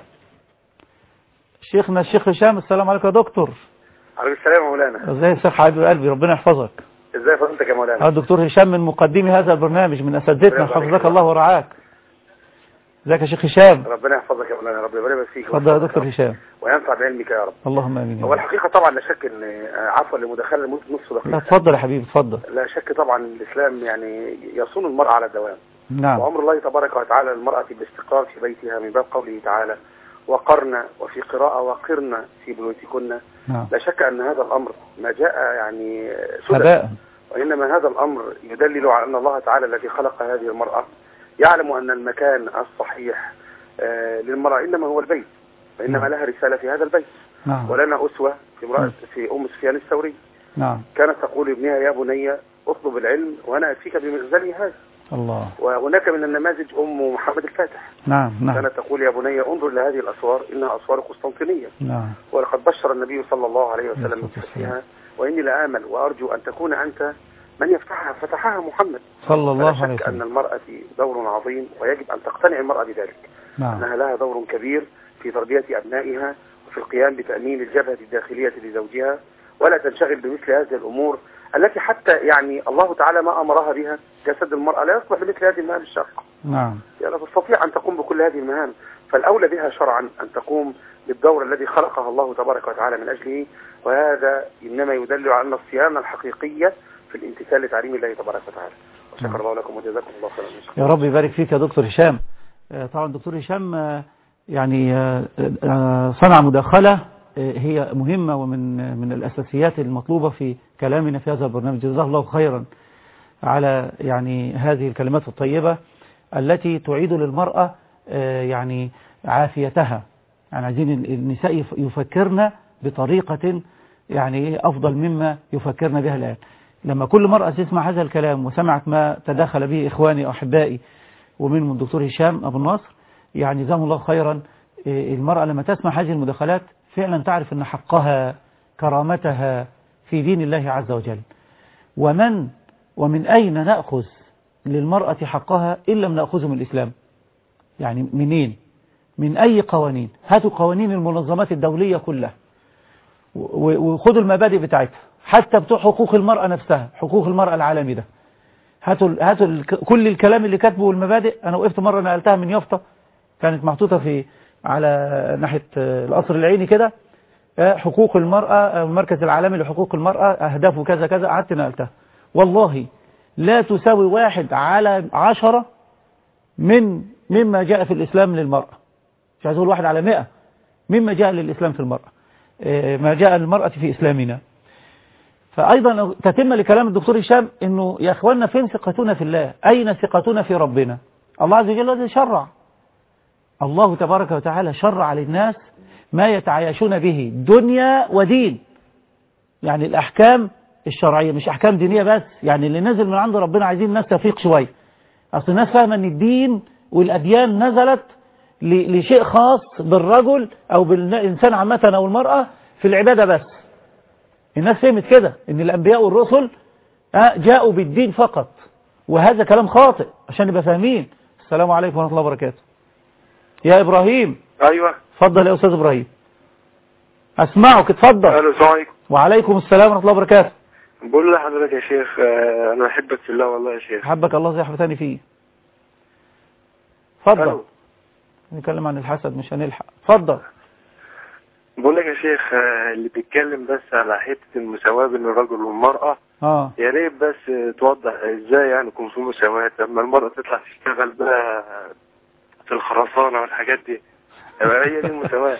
شيخنا الشيخ هشام السلام عليكم يا دكتور عليكم السلام يا مولانا ازاي يا شيخ حبيب قلبي ربنا يحفظك ازاي فضلتك يا مولانا اه الدكتور هشام من مقدمي هذا البرنامج من اساتذتنا ربنا يبارك حفظك فيك. الله ورعاك ازيك يا شيخ هشام ربنا يحفظك يا مولانا ربنا يبارك فيك اتفضل يا ويحفظك دكتور يا رب. هشام وينفع بعلمك يا رب اللهم امين يا هو رب. الحقيقة طبعا لا شك ان آه، عفوا لمداخلة لمدة نص لا دقيقة اتفضل يا حبيبي اتفضل لا شك طبعا الاسلام يعني يصون المرأة على الدوام نعم وامر الله تبارك وتعالى للمرأة بالاستقرار في بيتها من باب قوله تعالى وقرن وفي قراءة وقرن في بيوتكن نعم لا شك ان هذا الامر ما جاء يعني سدى هباء وإنما هذا الأمر يدلل على أن الله تعالى الذي خلق هذه المرأة يعلم أن المكان الصحيح آه، للمرأة إنما هو البيت وإنما نعم. لها رسالة في هذا البيت نعم ولنا أسوة في امرأة نعم. في أم سفيان الثوري نعم كانت تقول لابنها يا بني اطلب العلم وأنا أتيك بمغزلي هذا الله وهناك من النماذج أم محمد الفاتح نعم نعم كانت تقول يا بني انظر إلى هذه الأسوار إنها أسوار قسطنطينية نعم ولقد بشر النبي صلى الله عليه وسلم عليه الصلاة بفتحها وإني لآمل وأرجو أن تكون أنت من يفتحها فتحها محمد صلى فلا الله عليه شك أن وسلم المرأة دور عظيم ويجب أن تقتنع المرأة بذلك نعم أنها لها دور كبير في تربية أبنائها وفي القيام بتأمين الجبهة الداخلية لزوجها ولا تنشغل بمثل هذه الأمور التي حتى يعني الله تعالى ما أمرها بها جسد المرأة لا يصلح لمثل هذه المهام الشاقة نعم يعني تستطيع أن تقوم بكل هذه المهام فالأولى بها شرعا أن تقوم بالدور الذي خلقها الله تبارك وتعالى من أجله وهذا إنما يدل على أن الصيانة الحقيقية في الامتثال لتعليم الله تبارك وتعالى وشكر الله لكم وجزاكم الله خيرا يا رب يبارك فيك يا دكتور هشام آه، طبعا دكتور هشام آه، يعني آه، آه، صنع مداخلة آه، هي مهمة ومن آه، من الأساسيات المطلوبة في كلامنا في هذا البرنامج جزاه الله خيرا على يعني هذه الكلمات الطيبة التي تعيد للمرأة آه، يعني عافيتها يعني عايزين النساء يف- يفكرن بطريقة يعني أفضل مما يفكرن بها الآن لما كل مرأة تسمع هذا الكلام وسمعت ما تداخل به إخواني وأحبائي ومنهم الدكتور هشام أبو النصر يعني جزاهم الله خيرا إيه، المرأة لما تسمع هذه المداخلات فعلا تعرف أن حقها كرامتها في دين الله عز وجل ومن ومن أين نأخذ للمرأة حقها إن لم نأخذه من الإسلام يعني منين من أي قوانين هاتوا قوانين المنظمات الدولية كلها و- و- وخدوا المبادئ بتاعتها حتى بتوع حقوق المرأة نفسها حقوق المرأة العالمي ده هاتوا ال- هاتوا ال- كل الكلام اللي كاتبه والمبادئ انا وقفت مره نقلتها من يافطه كانت محطوطه في على ناحيه آه، القصر العيني كده آه، حقوق المرأة آه، المركز العالمي لحقوق المرأة أهدافه كذا كذا قعدت نقلتها والله لا تساوي واحد على عشرة من مما جاء في الإسلام للمرأة مش عايز أقول واحد على مئة مما جاء للإسلام في المرأة آه، ما جاء للمرأة في إسلامنا فأيضا تتم لكلام الدكتور هشام أنه يا أخوانا فين ثقتنا في الله أين ثقتنا في ربنا الله عز وجل الذي شرع الله تبارك وتعالى شرع للناس ما يتعايشون به دنيا ودين يعني الأحكام الشرعية مش أحكام دينية بس يعني اللي نزل من عند ربنا عايزين الناس تفيق شوية أصل الناس فاهمة أن الدين والأديان نزلت ل- لشيء خاص بالرجل أو بالإنسان عامة أو المرأة في العبادة بس الناس فهمت كده ان الانبياء والرسل آه، جاءوا بالدين فقط وهذا كلام خاطئ عشان نبقى فاهمين السلام عليكم ورحمه الله وبركاته يا ابراهيم ايوه اتفضل يا استاذ ابراهيم اسمعك اتفضل الو السلام عليكم وعليكم السلام ورحمه الله وبركاته بقول لحضرتك يا شيخ آه، انا بحبك في الله والله يا شيخ حبك الله زي حبتاني فيه اتفضل ألو. نتكلم عن الحسد مش هنلحق اتفضل بقول لك يا شيخ آه، اللي بيتكلم بس على حته المساواه بين الرجل والمراه اه يا ريت بس آه، توضح ازاي يعني يكون في مساواه لما المراه تطلع تشتغل بقى في الخرسانه والحاجات دي يبقى هي دي المساواه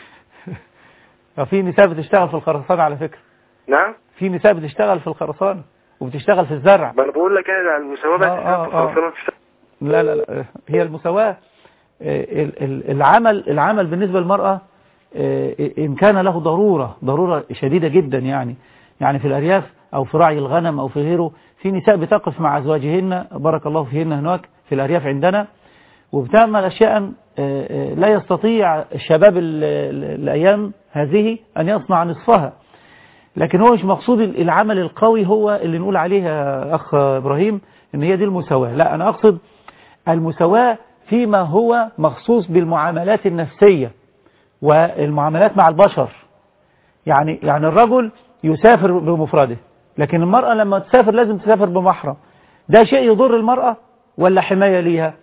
في نساء بتشتغل في الخرسانه على فكره نعم في نساء بتشتغل في الخرسانه وبتشتغل في الزرع ما انا بقول لك انا على المساواه بس آه، آه، في آه. الخرسانه بتشتغل. لا لا لا هي المساواة آه، ال- ال- العمل العمل بالنسبة للمرأة آه، إن كان له ضرورة ضرورة شديدة جدا يعني يعني في الأرياف أو في رعي الغنم أو في غيره في نساء بتقف مع أزواجهن بارك الله فيهن هناك في الأرياف عندنا وبتعمل أشياء آه، آه، لا يستطيع الشباب ال- ال- الأيام هذه أن يصنع نصفها لكن هو مش مقصود العمل القوي هو اللي نقول عليه يا أخ إبراهيم إن هي دي المساواة لا أنا أقصد المساواة فيما هو مخصوص بالمعاملات النفسية والمعاملات مع البشر يعني يعني الرجل يسافر بمفرده لكن المرأة لما تسافر لازم تسافر بمحرم ده شيء يضر المرأة ولا حماية ليها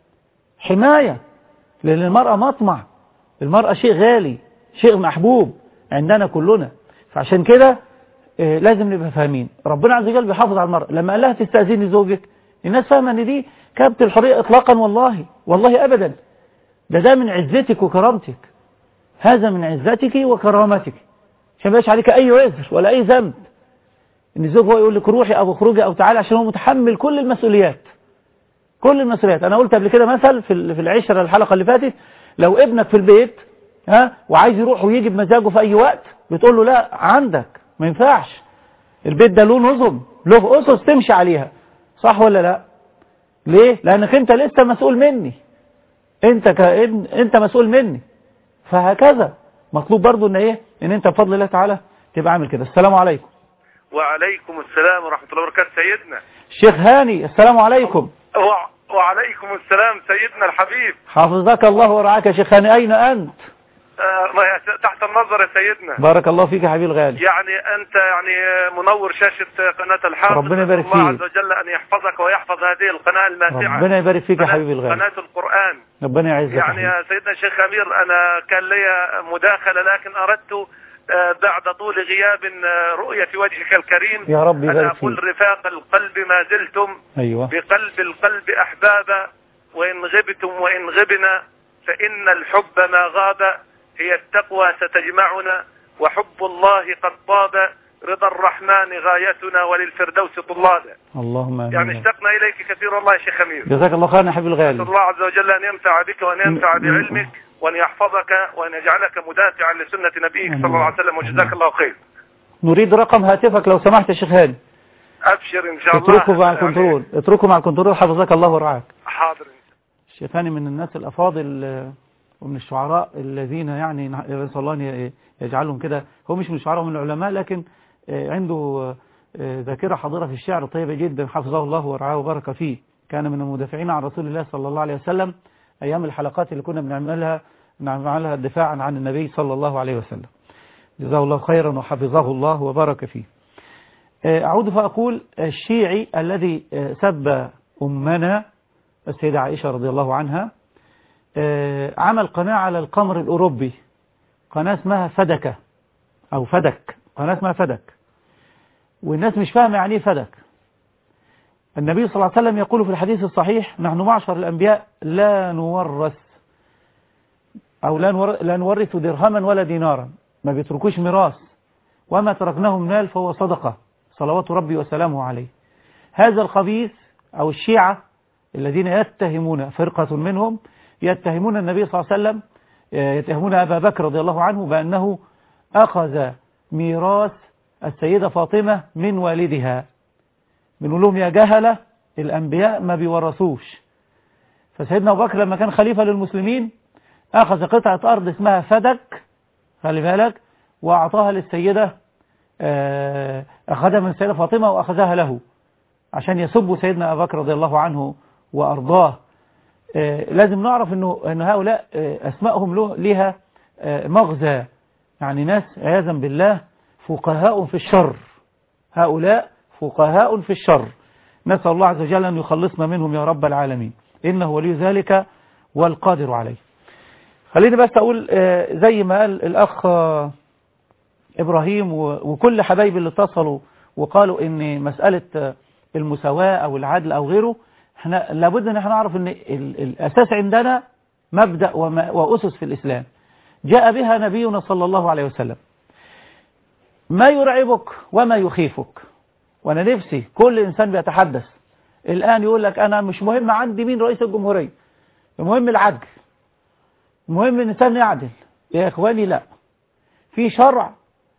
حماية لأن المرأة مطمع المرأة شيء غالي شيء محبوب عندنا كلنا فعشان كده آه، لازم نبقى فاهمين ربنا عز وجل بيحافظ على المرأة لما قال لها تستأذني زوجك الناس فاهمة ان دي كبت الحرية اطلاقا والله والله ابدا ده ده من عزتك وكرامتك هذا من عزتك وكرامتك عشان ما يبقاش عليك اي وزر ولا اي ذنب ان الزوج هو يقول لك روحي او اخرجي او تعالي عشان هو متحمل كل المسؤوليات كل المسؤوليات انا قلت قبل كده مثل في ال- في العشرة الحلقة اللي فاتت لو ابنك في البيت ها وعايز يروح ويجي بمزاجه في اي وقت بتقول له لا عندك ما ينفعش البيت ده له نظم له اسس تمشي عليها صح ولا لا ليه لانك انت لسه مسؤول مني انت كابن انت مسؤول مني فهكذا مطلوب برضو ان ايه ان انت بفضل الله تعالى تبقى عامل كده السلام عليكم وعليكم السلام ورحمة الله وبركاته سيدنا الشيخ هاني السلام عليكم وع- وعليكم السلام سيدنا الحبيب حافظك الله ورعاك يا شيخ هاني اين انت آه، الله يس- تحت النظر يا سيدنا بارك الله فيك يا حبيبي الغالي يعني انت يعني منور شاشة قناة الحافظ ربنا يبارك نسأل الله فيك. عز وجل ان يحفظك ويحفظ هذه القناة الماتعة ربنا يبارك فيك يا قناة- حبيبي الغالي قناة القرآن ربنا يعزك يا يعني حبيبي. يا سيدنا الشيخ أمير أنا كان لي مداخلة لكن أردت آه، بعد طول غياب آه، رؤية وجهك الكريم يا رب أن يبارك أقول فيك رفاق القلب ما زلتم ايوه بقلب القلب أحبابا وإن غبتم وإن غبنا فإن الحب ما غاب هي التقوى ستجمعنا وحب الله قد طاب رضا الرحمن غايتنا وللفردوس طلابا اللهم امين يعني اشتقنا إليك كثيرا والله يا شيخ أمير جزاك الله خيرا يا حبيبي نسأل الغالي الله عز وجل أن ينفع بك وأن ينفع م- م- بعلمك وأن يحفظك وأن يجعلك مدافعا لسنة نبيك صلى الله عليه وسلم وجزاك الله خير نريد رقم هاتفك لو سمحت يا شيخ هاني أبشر إن شاء الله اتركه مع الكنترول اتركه مع الكنترول حفظك الله ورعاك حاضر الشيخ هاني من الناس الافاضل آه، ومن الشعراء الذين يعني نسال الله ان ي- يجعلهم كده هو مش من الشعراء ومن العلماء لكن آه، عنده آه، آه، ذاكره حاضره في الشعر طيبه جدا حفظه الله ورعاه وبارك فيه كان من المدافعين عن رسول الله صلى الله عليه وسلم ايام الحلقات اللي كنا بنعملها نعملها دفاعا عن النبي صلى الله عليه وسلم جزاه الله خيرا وحفظه الله وبارك فيه آه، أعود فأقول الشيعي الذي آه، سب أمنا السيدة عائشة رضي الله عنها آه، عمل قناة على القمر الأوروبي قناة اسمها فدكة أو فدك قناة اسمها فدك والناس مش فاهمة يعني ايه فدك النبي صلى الله عليه وسلم يقول في الحديث الصحيح نحن معشر الأنبياء لا نورث أو لا نور- لا نورث درهما ولا دينارا ما بيتركوش ميراث وما تركناه من مال فهو صدقة صلوات ربي وسلامه عليه هذا الخبيث أو الشيعة الذين يتهمون فرقة منهم يتهمون النبي صلى الله عليه وسلم آه، يتهمون أبا بكر رضي الله عنه بأنه أخذ ميراث السيدة فاطمة من والدها بنقول لهم يا جهلة الأنبياء ما بيورثوش فسيدنا أبو بكر لما كان خليفة للمسلمين أخذ قطعة أرض اسمها فدك خلي بالك وأعطاها للسيدة آه، أخذها من السيدة فاطمة وأخذها له عشان يسبوا سيدنا أبو بكر رضي الله عنه وأرضاه آه، لازم نعرف أنه أن هؤلاء آه، أسمائهم له لها آه، مغزى يعني ناس عياذا بالله فقهاء في الشر هؤلاء فقهاء في الشر نسأل الله عز وجل أن يخلصنا منهم يا رب العالمين إنه ولي ذلك والقادر عليه خليني بس أقول آه، زي ما قال الأخ آه، إبراهيم و- وكل حبايبي اللي اتصلوا وقالوا إن مسألة آه، المساواة أو العدل أو غيره احنا لابد ان احنا نعرف ان ال- الأساس عندنا مبدأ وما- وأسس في الإسلام جاء بها نبينا صلى الله عليه وسلم ما يرعبك وما يخيفك وانا نفسي كل انسان بيتحدث الان يقول لك انا مش مهم عندي مين رئيس الجمهورية المهم العدل المهم الانسان يعدل يا اخواني لا في شرع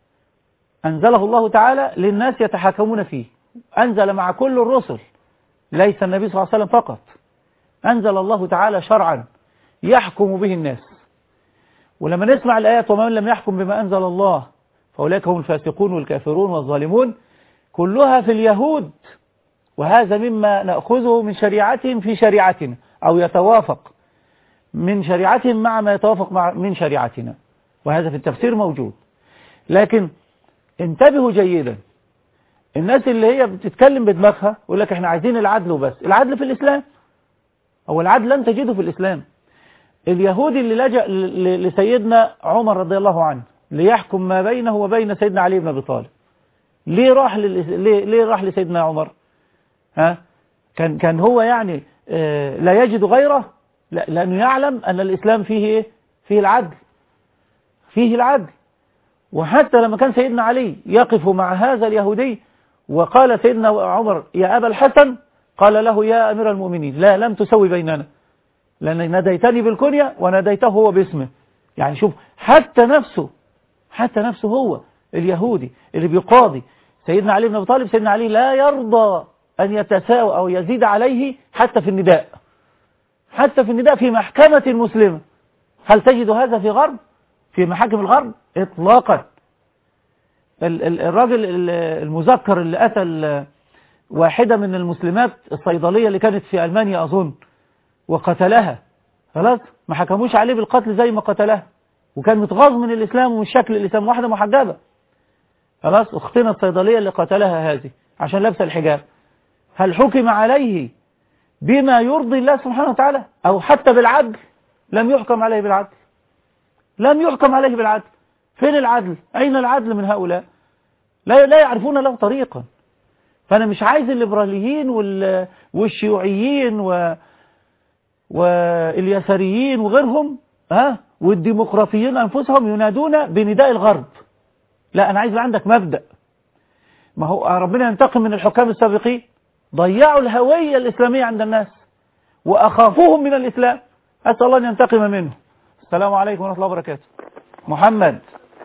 انزله الله تعالى للناس يتحاكمون فيه انزل مع كل الرسل ليس النبي صلى الله عليه وسلم فقط انزل الله تعالى شرعا يحكم به الناس ولما نسمع الآيات ومن لم يحكم بما أنزل الله فأولئك هم الفاسقون والكافرون والظالمون كلها في اليهود وهذا مما نأخذه من شريعتهم في شريعتنا أو يتوافق من شريعتهم مع ما يتوافق مع من شريعتنا وهذا في التفسير موجود لكن انتبهوا جيدا الناس اللي هي بتتكلم بدماغها يقول لك احنا عايزين العدل وبس العدل في الإسلام هو العدل لن تجده في الإسلام اليهودي اللي لجأ ل- ل- لسيدنا عمر رضي الله عنه ليحكم ما بينه وبين سيدنا علي بن أبي طالب ليه راح لل... ليه... ليه راح لسيدنا عمر ها كان كان هو يعني آه لا يجد غيره لا لأنه يعلم أن الإسلام فيه إيه؟ فيه العدل فيه العدل وحتى لما كان سيدنا علي يقف مع هذا اليهودي وقال سيدنا عمر يا أبا الحسن قال له يا أمير المؤمنين لا لم تسوي بيننا لأن ناديتني بالكنية وناديته هو باسمه يعني شوف حتى نفسه حتى نفسه هو اليهودي اللي بيقاضي سيدنا علي بن أبي طالب سيدنا علي لا يرضى أن يتساوى أو يزيد عليه حتى في النداء حتى في النداء في محكمة مسلمة هل تجد هذا في غرب في محاكم الغرب إطلاقا ال- ال- الراجل ال- المذكر اللي قتل واحدة من المسلمات الصيدلية اللي كانت في ألمانيا أظن وقتلها خلاص ما حكموش عليه بالقتل زي ما قتلها وكان متغاظ من الإسلام ومن شكل الإسلام واحدة محجبة خلاص أختنا الصيدلية اللي قتلها هذه عشان لابسه الحجاب هل حكم عليه بما يرضي الله سبحانه وتعالى أو حتى بالعدل لم يحكم عليه بالعدل لم يحكم عليه بالعدل فين العدل أين العدل من هؤلاء لا لا يعرفون له طريقا فأنا مش عايز الليبراليين وال... والشيوعيين و... واليساريين وغيرهم ها والديمقراطيين أنفسهم ينادون بنداء الغرب لا أنا عايز يبقى عندك مبدأ ما هو ربنا ينتقم من الحكام السابقين ضيعوا الهوية الإسلامية عند الناس وأخافوهم من الإسلام أسأل الله أن ينتقم منه السلام عليكم ورحمة الله وبركاته محمد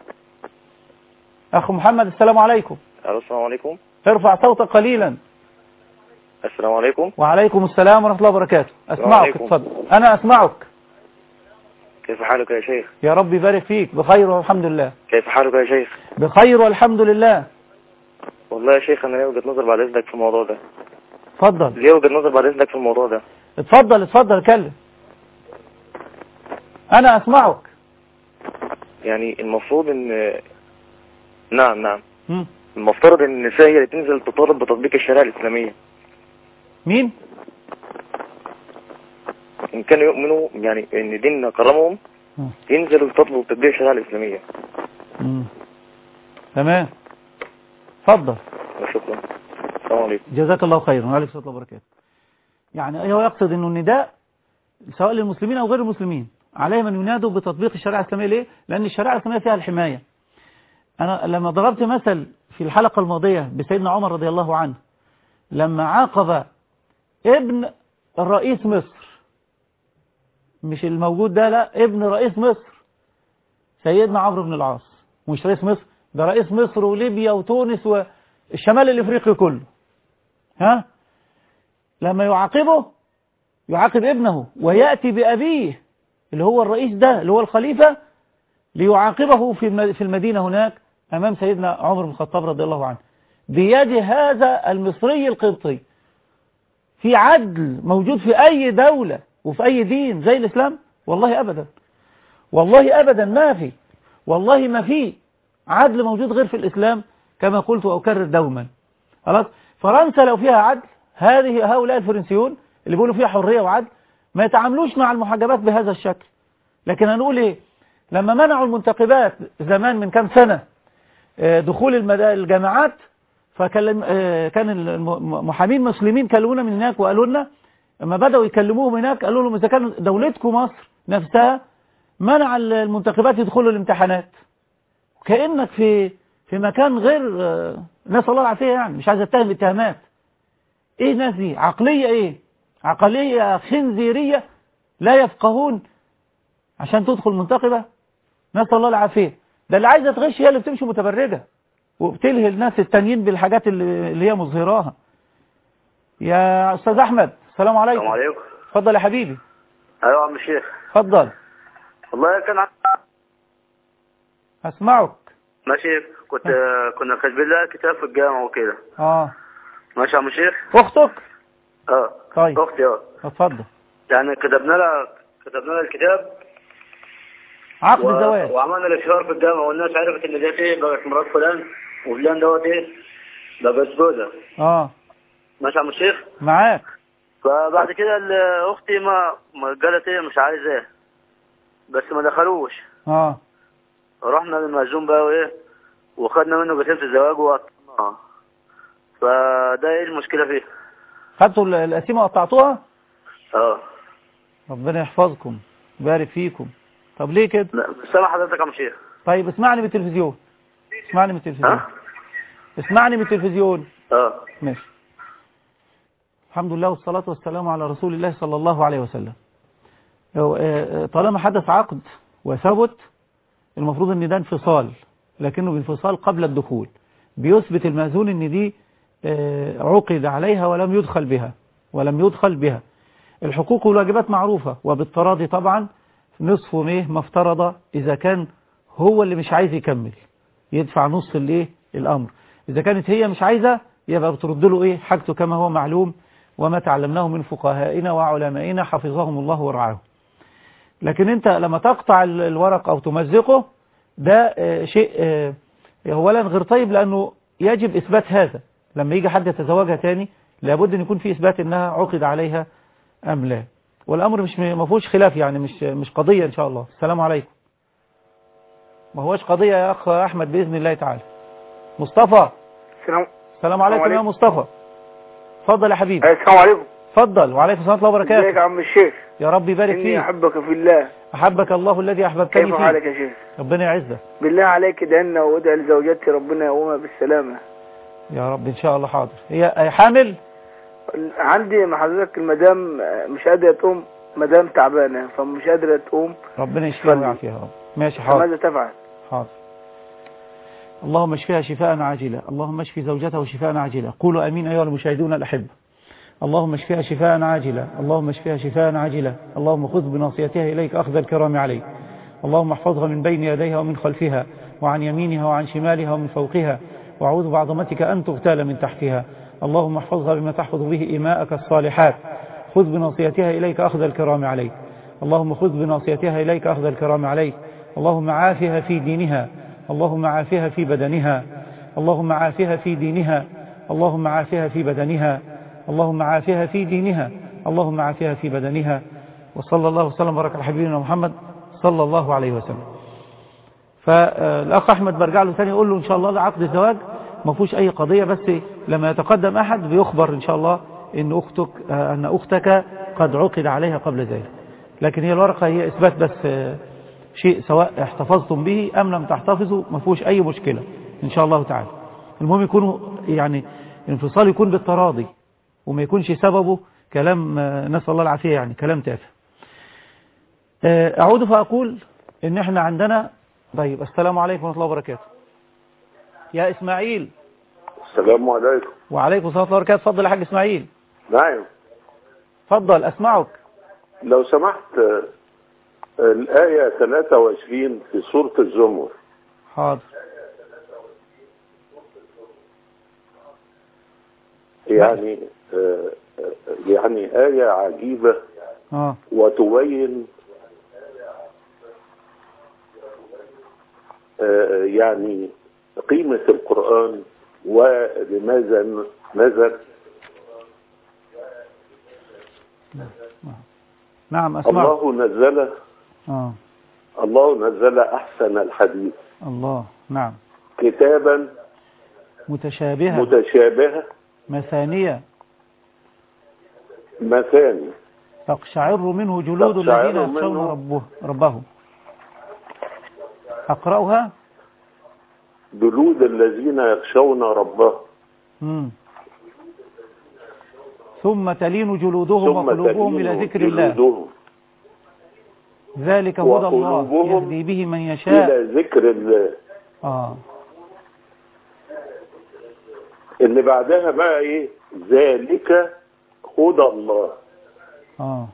أخو محمد السلام عليكم الو السلام عليكم ارفع صوتك قليلا السلام عليكم وعليكم السلام ورحمة الله وبركاته أسمعك عليكم. اتفضل أنا أسمعك كيف حالك يا شيخ يا رب يبارك فيك بخير والحمد لله كيف حالك يا شيخ بخير والحمد لله والله يا شيخ انا ليا وجهة نظر بعد اذنك في الموضوع ده اتفضل ليا وجهة نظر بعد اذنك في الموضوع ده اتفضل اتفضل اتكلم أنا أسمعك يعني المفروض ان نعم نعم مم. المفترض ان النساء هي اللي تنزل تطالب بتطبيق الشريعة الإسلامية مين إن كانوا يؤمنوا يعني إن ديننا كرمهم مم. ينزلوا يطالبوا بتطبيق الشريعة الإسلامية مم. تمام اتفضل شكرا السلام عليكم جزاك الله خيرا وعليكم السلام وبركاته يعني هو يقصد انه النداء سواء للمسلمين او غير المسلمين عليهم ان ينادوا بتطبيق الشريعه الاسلاميه ليه؟ لان الشريعه الاسلاميه فيها الحمايه. انا لما ضربت مثل في الحلقه الماضيه بسيدنا عمر رضي الله عنه لما عاقب ابن الرئيس مصر مش الموجود ده لا ابن رئيس مصر سيدنا عمرو بن العاص مش رئيس مصر ده رئيس مصر وليبيا وتونس والشمال الافريقي كله ها لما يعاقبه يعاقب ابنه ويأتي بأبيه اللي هو الرئيس ده اللي هو الخليفة ليعاقبه في في المدينة هناك أمام سيدنا عمر بن الخطاب رضي الله عنه بيد هذا المصري القبطي في عدل موجود في أي دولة وفي أي دين زي الإسلام والله أبدا والله أبدا ما في والله ما في عدل موجود غير في الإسلام كما قلت وأكرر دوما خلاص فرنسا لو فيها عدل هذه هؤلاء الفرنسيون اللي بيقولوا فيها حرية وعدل ما يتعاملوش مع المحجبات بهذا الشكل لكن هنقول ايه لما منعوا المنتقبات زمان من كام سنة دخول الجامعات فكلم كان المحامين المسلمين كلمونا من هناك وقالوا لنا لما بدأوا يكلموهم هناك قالوا لهم إذا كان دولتكم مصر نفسها منع المنتخبات يدخلوا الامتحانات كأنك في في مكان غير نسأل الله العافية يعني مش عايز اتهم اتهامات ايه الناس دي عقلية ايه عقلية خنزيرية لا يفقهون عشان تدخل منتخبة نسأل الله العافية ده اللي عايزة تغش هي اللي بتمشي متبرجة وبتلهي الناس التانيين بالحاجات اللي, اللي هي مظهراها يا أستاذ أحمد السلام عليكم السلام عليكم اتفضل يا حبيبي ايوه يا عم الشيخ اتفضل والله كان ع- أسمعك ماشي كنت كنا كاتبين لها كتاب في الجامعة وكده اه ماشي يا عم الشيخ أختك اه طيب اختي اه اتفضل يعني كتبنا لها كتبنا لها الكتاب عقد و... زواج وعملنا الاشهار في الجامعة والناس عرفت ان ديت ايه بقت مرات فلان وفلان دوت ايه بقت جوزها اه ماشي يا عم الشيخ معاك فبعد كده ال- اختي ما ما قالت ايه مش عايزاه بس ما دخلوش اه رحنا للمأذون بقى وايه وخدنا منه جسيمة الزواج وقطعناها فده ايه المشكلة فيه خدتوا ال- القسيمة وقطعتوها اه ربنا يحفظكم يبارك فيكم طب ليه كده لا سامع حضرتك يا عم شيخ طيب اسمعني من التلفزيون اسمعني من التلفزيون اسمعني من التلفزيون اه ماشي الحمد لله والصلاة والسلام على رسول الله صلى الله عليه وسلم لو- آه، آه، طالما حدث عقد وثبت المفروض ان ده انفصال لكنه بانفصال قبل الدخول بيثبت المأذون ان دي آه، عقد عليها ولم يدخل بها ولم يدخل بها الحقوق والواجبات معروفة وبالتراضي طبعا نصف ايه ما افترض اذا كان هو اللي مش عايز يكمل يدفع نص الايه الامر اذا كانت هي مش عايزة يبقى بترد له ايه حاجته كما هو معلوم وما تعلمناه من فقهائنا وعلمائنا حفظهم الله ورعاهم لكن انت لما تقطع ال- الورق او تمزقه ده آه، شيء آه، اولا غير طيب لانه يجب اثبات هذا لما يجي حد يتزوجها تاني لابد ان يكون في اثبات انها عقد عليها ام لا والامر مش ما فيهوش خلاف يعني مش مش قضية ان شاء الله السلام عليكم ما هوش قضية يا اخ احمد باذن الله تعالى مصطفى السلام السلام عليكم يا عليكم. مصطفى اتفضل يا حبيبي السلام عليكم اتفضل وعليكم السلام ورحمه الله ازيك وبركاته يا عم الشيخ يا رب يبارك اني فيك احبك في الله احبك الله الذي احببتني كيف فيه حالك يا شيخ ربنا يعزك بالله عليك ادعنا وادعي لزوجتي ربنا يقومها بالسلامة يا رب ان شاء الله حاضر هي هي حامل عندي مع حضرتك المدام مش قادرة تقوم مدام تعبانة فمش قادرة تقوم ربنا يشفيها ويعافيها يا رب ماشي حاضر فماذا تفعل حاضر اللهم اشفيها شفاء عاجلا اللهم اشفي زوجته شفاء عاجلا قولوا امين ايها المشاهدون الاحبه اللهم اشفيها شفاء عاجلا اللهم اشفيها شفاء عاجلا اللهم خذ بناصيتها اليك اخذ الكرام عليك اللهم احفظها من بين يديها ومن خلفها وعن يمينها وعن شمالها ومن فوقها واعوذ بعظمتك ان تغتال من تحتها اللهم احفظها بما تحفظ به إماءك الصالحات خذ بناصيتها إليك أخذ الكرام عليك اللهم خذ بناصيتها إليك أخذ الكرام عليك اللهم عافها في دينها اللهم عافها في بدنها اللهم عافها في دينها اللهم عافها في بدنها اللهم عافها في دينها اللهم عافها في بدنها وصلى الله وسلم وبارك على حبيبنا محمد صلى الله عليه وسلم فالأخ أحمد برجع له تاني يقول له إن شاء الله ده عقد الزواج ما فيهوش أي قضية بس لما يتقدم أحد بيخبر إن شاء الله إن أختك آه، أن أختك قد عقد عليها قبل ذلك لكن هي الورقة هي إثبات بس آه، شيء سواء احتفظتم به أم لم تحتفظوا ما فيهوش أي مشكلة إن شاء الله تعالى المهم يكونوا يعني الانفصال يكون بالتراضي وما يكونش سببه كلام آه، نسأل الله العافية يعني كلام تافه آه، أعود فأقول إن إحنا عندنا طيب السلام عليكم ورحمة الله وبركاته يا إسماعيل السلام عليكم وعليكم السلام ورحمة الله وبركاته اتفضل يا حاج إسماعيل نعم اتفضل أسمعك لو سمحت آه، الآية 23 في سورة الزمر حاضر يعني آه، آه، يعني آية عجيبة اه وتبين آه، يعني قيمة القرآن ولماذا نزل نعم أسمعك الله نزل اه الله نزل أحسن الحديث الله نعم كتابا متشابهة متشابهة مثانية مثاني تقشعر منه جلود تقشعر الذين يخشون منه- ربه ربهم أقرأها جلود الذين يخشون ربهم مم. ثم تلين جلودهم ثم وقلوبهم تلين إلى ذكر الله جلودهم ذلك هدى الله وقلوبهم يهدي به من يشاء إلى ذكر الله آه. اللي بعدها بقى ايه ذلك هدى الله آه.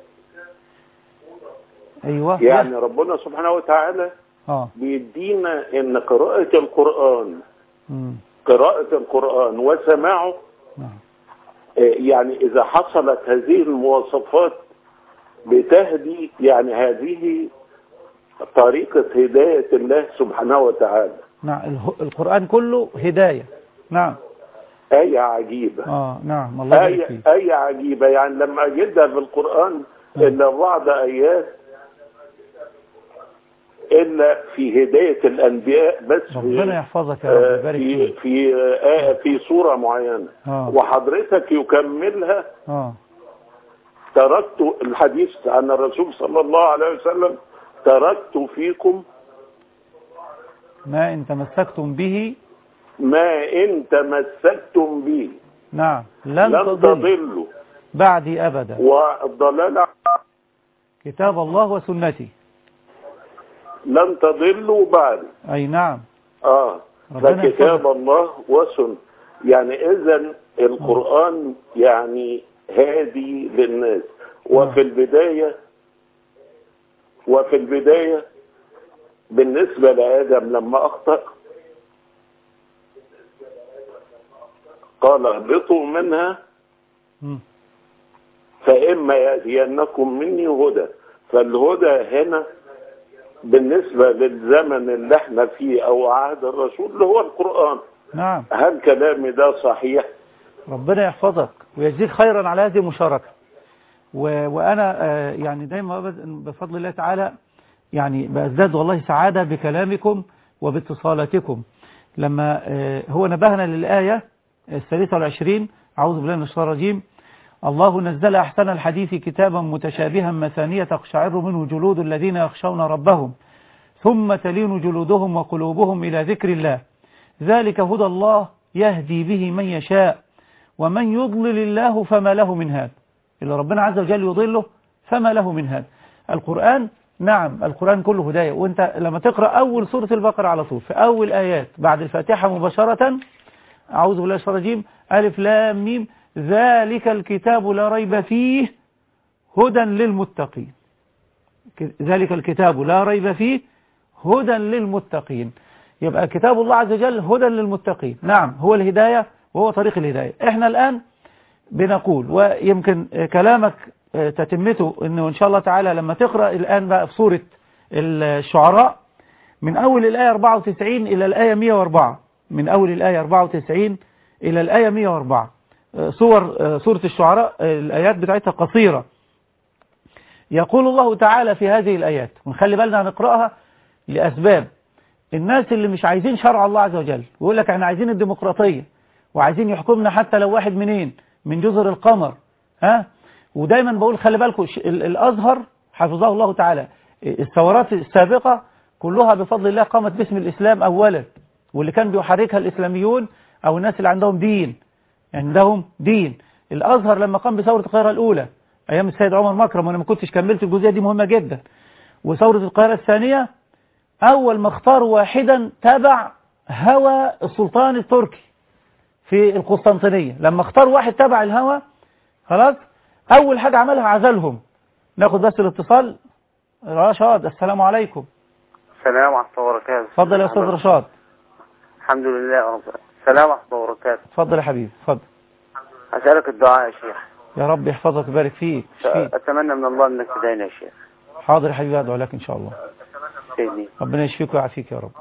أيوة يعني ربنا سبحانه وتعالى آه. بيدينا ان قراءة القرآن مم. قراءة القرآن وسماعه آه، يعني اذا حصلت هذه المواصفات بتهدي يعني هذه طريقة هداية الله سبحانه وتعالى نعم اله- القرآن كله هداية نعم آية عجيبة آه نعم الله يبارك آية, فيك آية عجيبة يعني لما أجدها بالقرآن إلا بعض آيات إلا في هداية الأنبياء بس ربنا في يحفظك يا رب آه، يبارك في فيك في آه في صورة معينة آه. وحضرتك يكملها آه. تركت الحديث عن الرسول صلى الله عليه وسلم تركت فيكم ما إن تمسكتم به ما إن تمسكتم به نعم لن لن تضل تضلوا بعدي أبدا والضلال كتاب الله وسنتي لن تضلوا بعد أي نعم اه ربنا ده كتاب الله وسن يعني اذا القرآن يعني هادي للناس وفي البداية وفي البداية بالنسبة لآدم لما أخطأ قال اهبطوا منها مم. فإما يأتينكم مني هدى فالهدى هنا بالنسبة للزمن اللي احنا فيه أو عهد الرسول اللي هو القرآن نعم هل كلامي ده صحيح؟ ربنا يحفظك ويجزيك خيرا على هذه المشاركة و... وأنا آه، يعني دايما أبد- بفضل الله تعالى يعني بأزداد والله سعادة بكلامكم وباتصالاتكم لما آه، هو نبهنا للآية الثالثة والعشرين أعوذ بالله من الشيطان الرجيم الله نزل أحسن الحديث كتابا متشابها مثانية تقشعر منه جلود الذين يخشون ربهم ثم تلين جلودهم وقلوبهم إلى ذكر الله ذلك هدى الله يهدي به من يشاء ومن يضلل الله فما له من هاد اللي ربنا عز وجل يضله فما له من هاد القرآن نعم القرآن كله هداية وانت لما تقرأ أول سورة البقرة على طول في أول آيات بعد الفاتحة مباشرة أعوذ بالله من الشيطان الرجيم ألف لام ميم ذلك الكتاب لا ريب فيه هدى للمتقين ك- ذلك الكتاب لا ريب فيه هدى للمتقين يبقى كتاب الله عز وجل هدى للمتقين نعم هو الهداية وهو طريق الهداية احنا الآن بنقول ويمكن آه، كلامك آه، تتمته انه ان شاء الله تعالى لما تقرأ الآن بقى في سورة الشعراء من أول الآية 94 إلى الآية 104 من أول الآية 94 إلى الآية 104 آه، صور آه، سورة الشعراء آه، الآيات بتاعتها قصيرة يقول الله تعالى في هذه الآيات ونخلي بالنا نقرأها لأسباب الناس اللي مش عايزين شرع الله عز وجل ويقول لك احنا عايزين الديمقراطية وعايزين يحكمنا حتى لو واحد منين من جزر القمر ها ودايما بقول خلي بالكم ش- ال- الأزهر حفظه الله تعالى الثورات السابقة كلها بفضل الله قامت باسم الإسلام أولا واللي كان بيحركها الإسلاميون أو الناس اللي عندهم دين عندهم دين الأزهر لما قام بثورة القاهرة الأولى أيام السيد عمر مكرم وأنا ما كنتش كملت الجزئية دي مهمة جدا وثورة القاهرة الثانية أول ما اختاروا واحدا تبع هوى السلطان التركي في القسطنطينية لما اختاروا واحد تبع الهوى خلاص أول حاجة عملها عزلهم ناخد بس الاتصال رشاد السلام عليكم السلام ورحمة الله وبركاته اتفضل يا أستاذ رشاد الحمد لله رب السلام ورحمة الله وبركاته اتفضل يا حبيبي اتفضل أسألك الدعاء يا شيخ يا رب يحفظك ويبارك فيك شفيك. أتمنى من الله أنك تدعينا يا شيخ حاضر يا حبيبي أدعو لك إن شاء الله سيدي ربنا يشفيك ويعافيك يا رب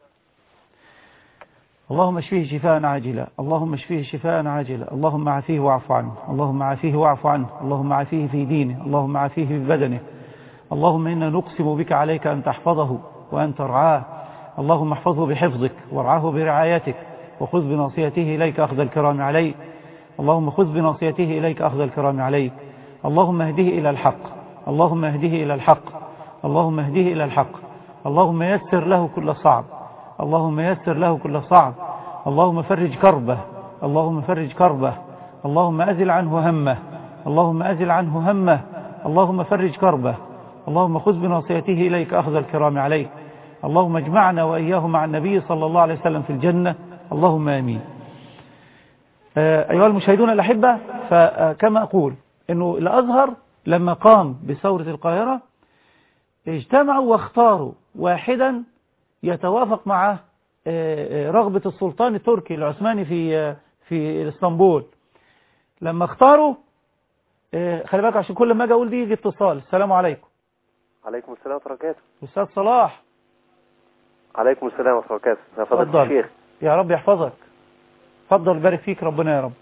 اللهم اشفيه شفاء عاجلا اللهم اشفيه شفاء عاجلا اللهم عافيه واعف عنه اللهم عافيه واعف عنه اللهم عافيه في دينه اللهم عافيه في بدنه اللهم إنا نقسم بك عليك أن تحفظه وأن ترعاه اللهم احفظه بحفظك وارعاه برعايتك وخذ بناصيته إليك أخذ الكرام عليك اللهم خذ بناصيته إليك أخذ الكرام عليك اللهم اهده إلى الحق اللهم اهده إلى الحق اللهم اهده إلى الحق اللهم يسر له كل صعب اللهم يسر له كل صعب اللهم فرج كربه اللهم فرج كربه اللهم أزل عنه همه اللهم أزل عنه همه اللهم فرج كربه اللهم خذ بناصيته إليك أخذ الكرام عليك اللهم اجمعنا وإياه مع النبي صلى الله عليه وسلم في الجنة اللهم آمين آه، أيها المشاهدون الأحبة فكما أقول أنه الأزهر لما قام بثورة القاهرة اجتمعوا واختاروا واحدا يتوافق مع آه، آه، رغبة السلطان التركي العثماني في آه، في اسطنبول لما اختاروا آه، خلي بالك عشان كل ما اجي اقول دي يجي اتصال السلام عليكم عليكم السلام ورحمة الله وبركاته استاذ صلاح عليكم السلام ورحمة الله وبركاته يا فضيلة اتفضل. الشيخ يا رب يحفظك اتفضل بارك فيك ربنا يا رب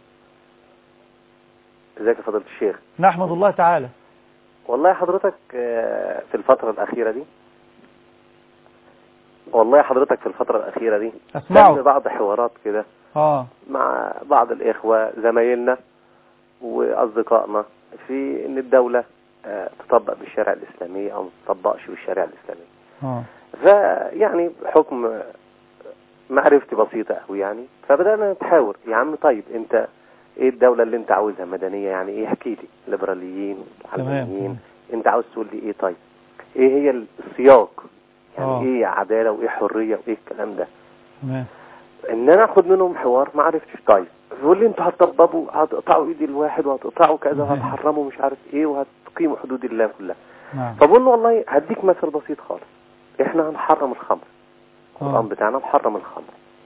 ازيك يا فضيلة الشيخ نحمد الله تعالى والله حضرتك آه، في الفترة الأخيرة دي والله حضرتك في الفترة الأخيرة دي أسمعه. تم بعض حوارات كده اه مع بعض الإخوة زمايلنا وأصدقائنا في إن الدولة آه، تطبق بالشريعة الإسلامية أو ما تطبقش بالشريعة الإسلامية اه فيعني بحكم معرفتي بسيطة قوي يعني فبدأنا نتحاور يا عم طيب انت ايه الدولة اللي انت عاوزها مدنية يعني ايه احكي لي ليبراليين علمانيين انت عاوز تقول لي ايه طيب ايه هي السياق يعني آه. ايه عدالة وايه حرية وايه الكلام ده تمام ان انا اخد منهم حوار ما عرفتش طيب يقول لي انتوا هتطبقوا هتقطعوا ايد الواحد وهتقطعوا كذا وهتحرموا مش عارف ايه وهتقيموا حدود الله كلها نعم فبقول له والله هديك مثل بسيط خالص احنا هنحرم الخمر القرآن آه. بتاعنا محرم الخمر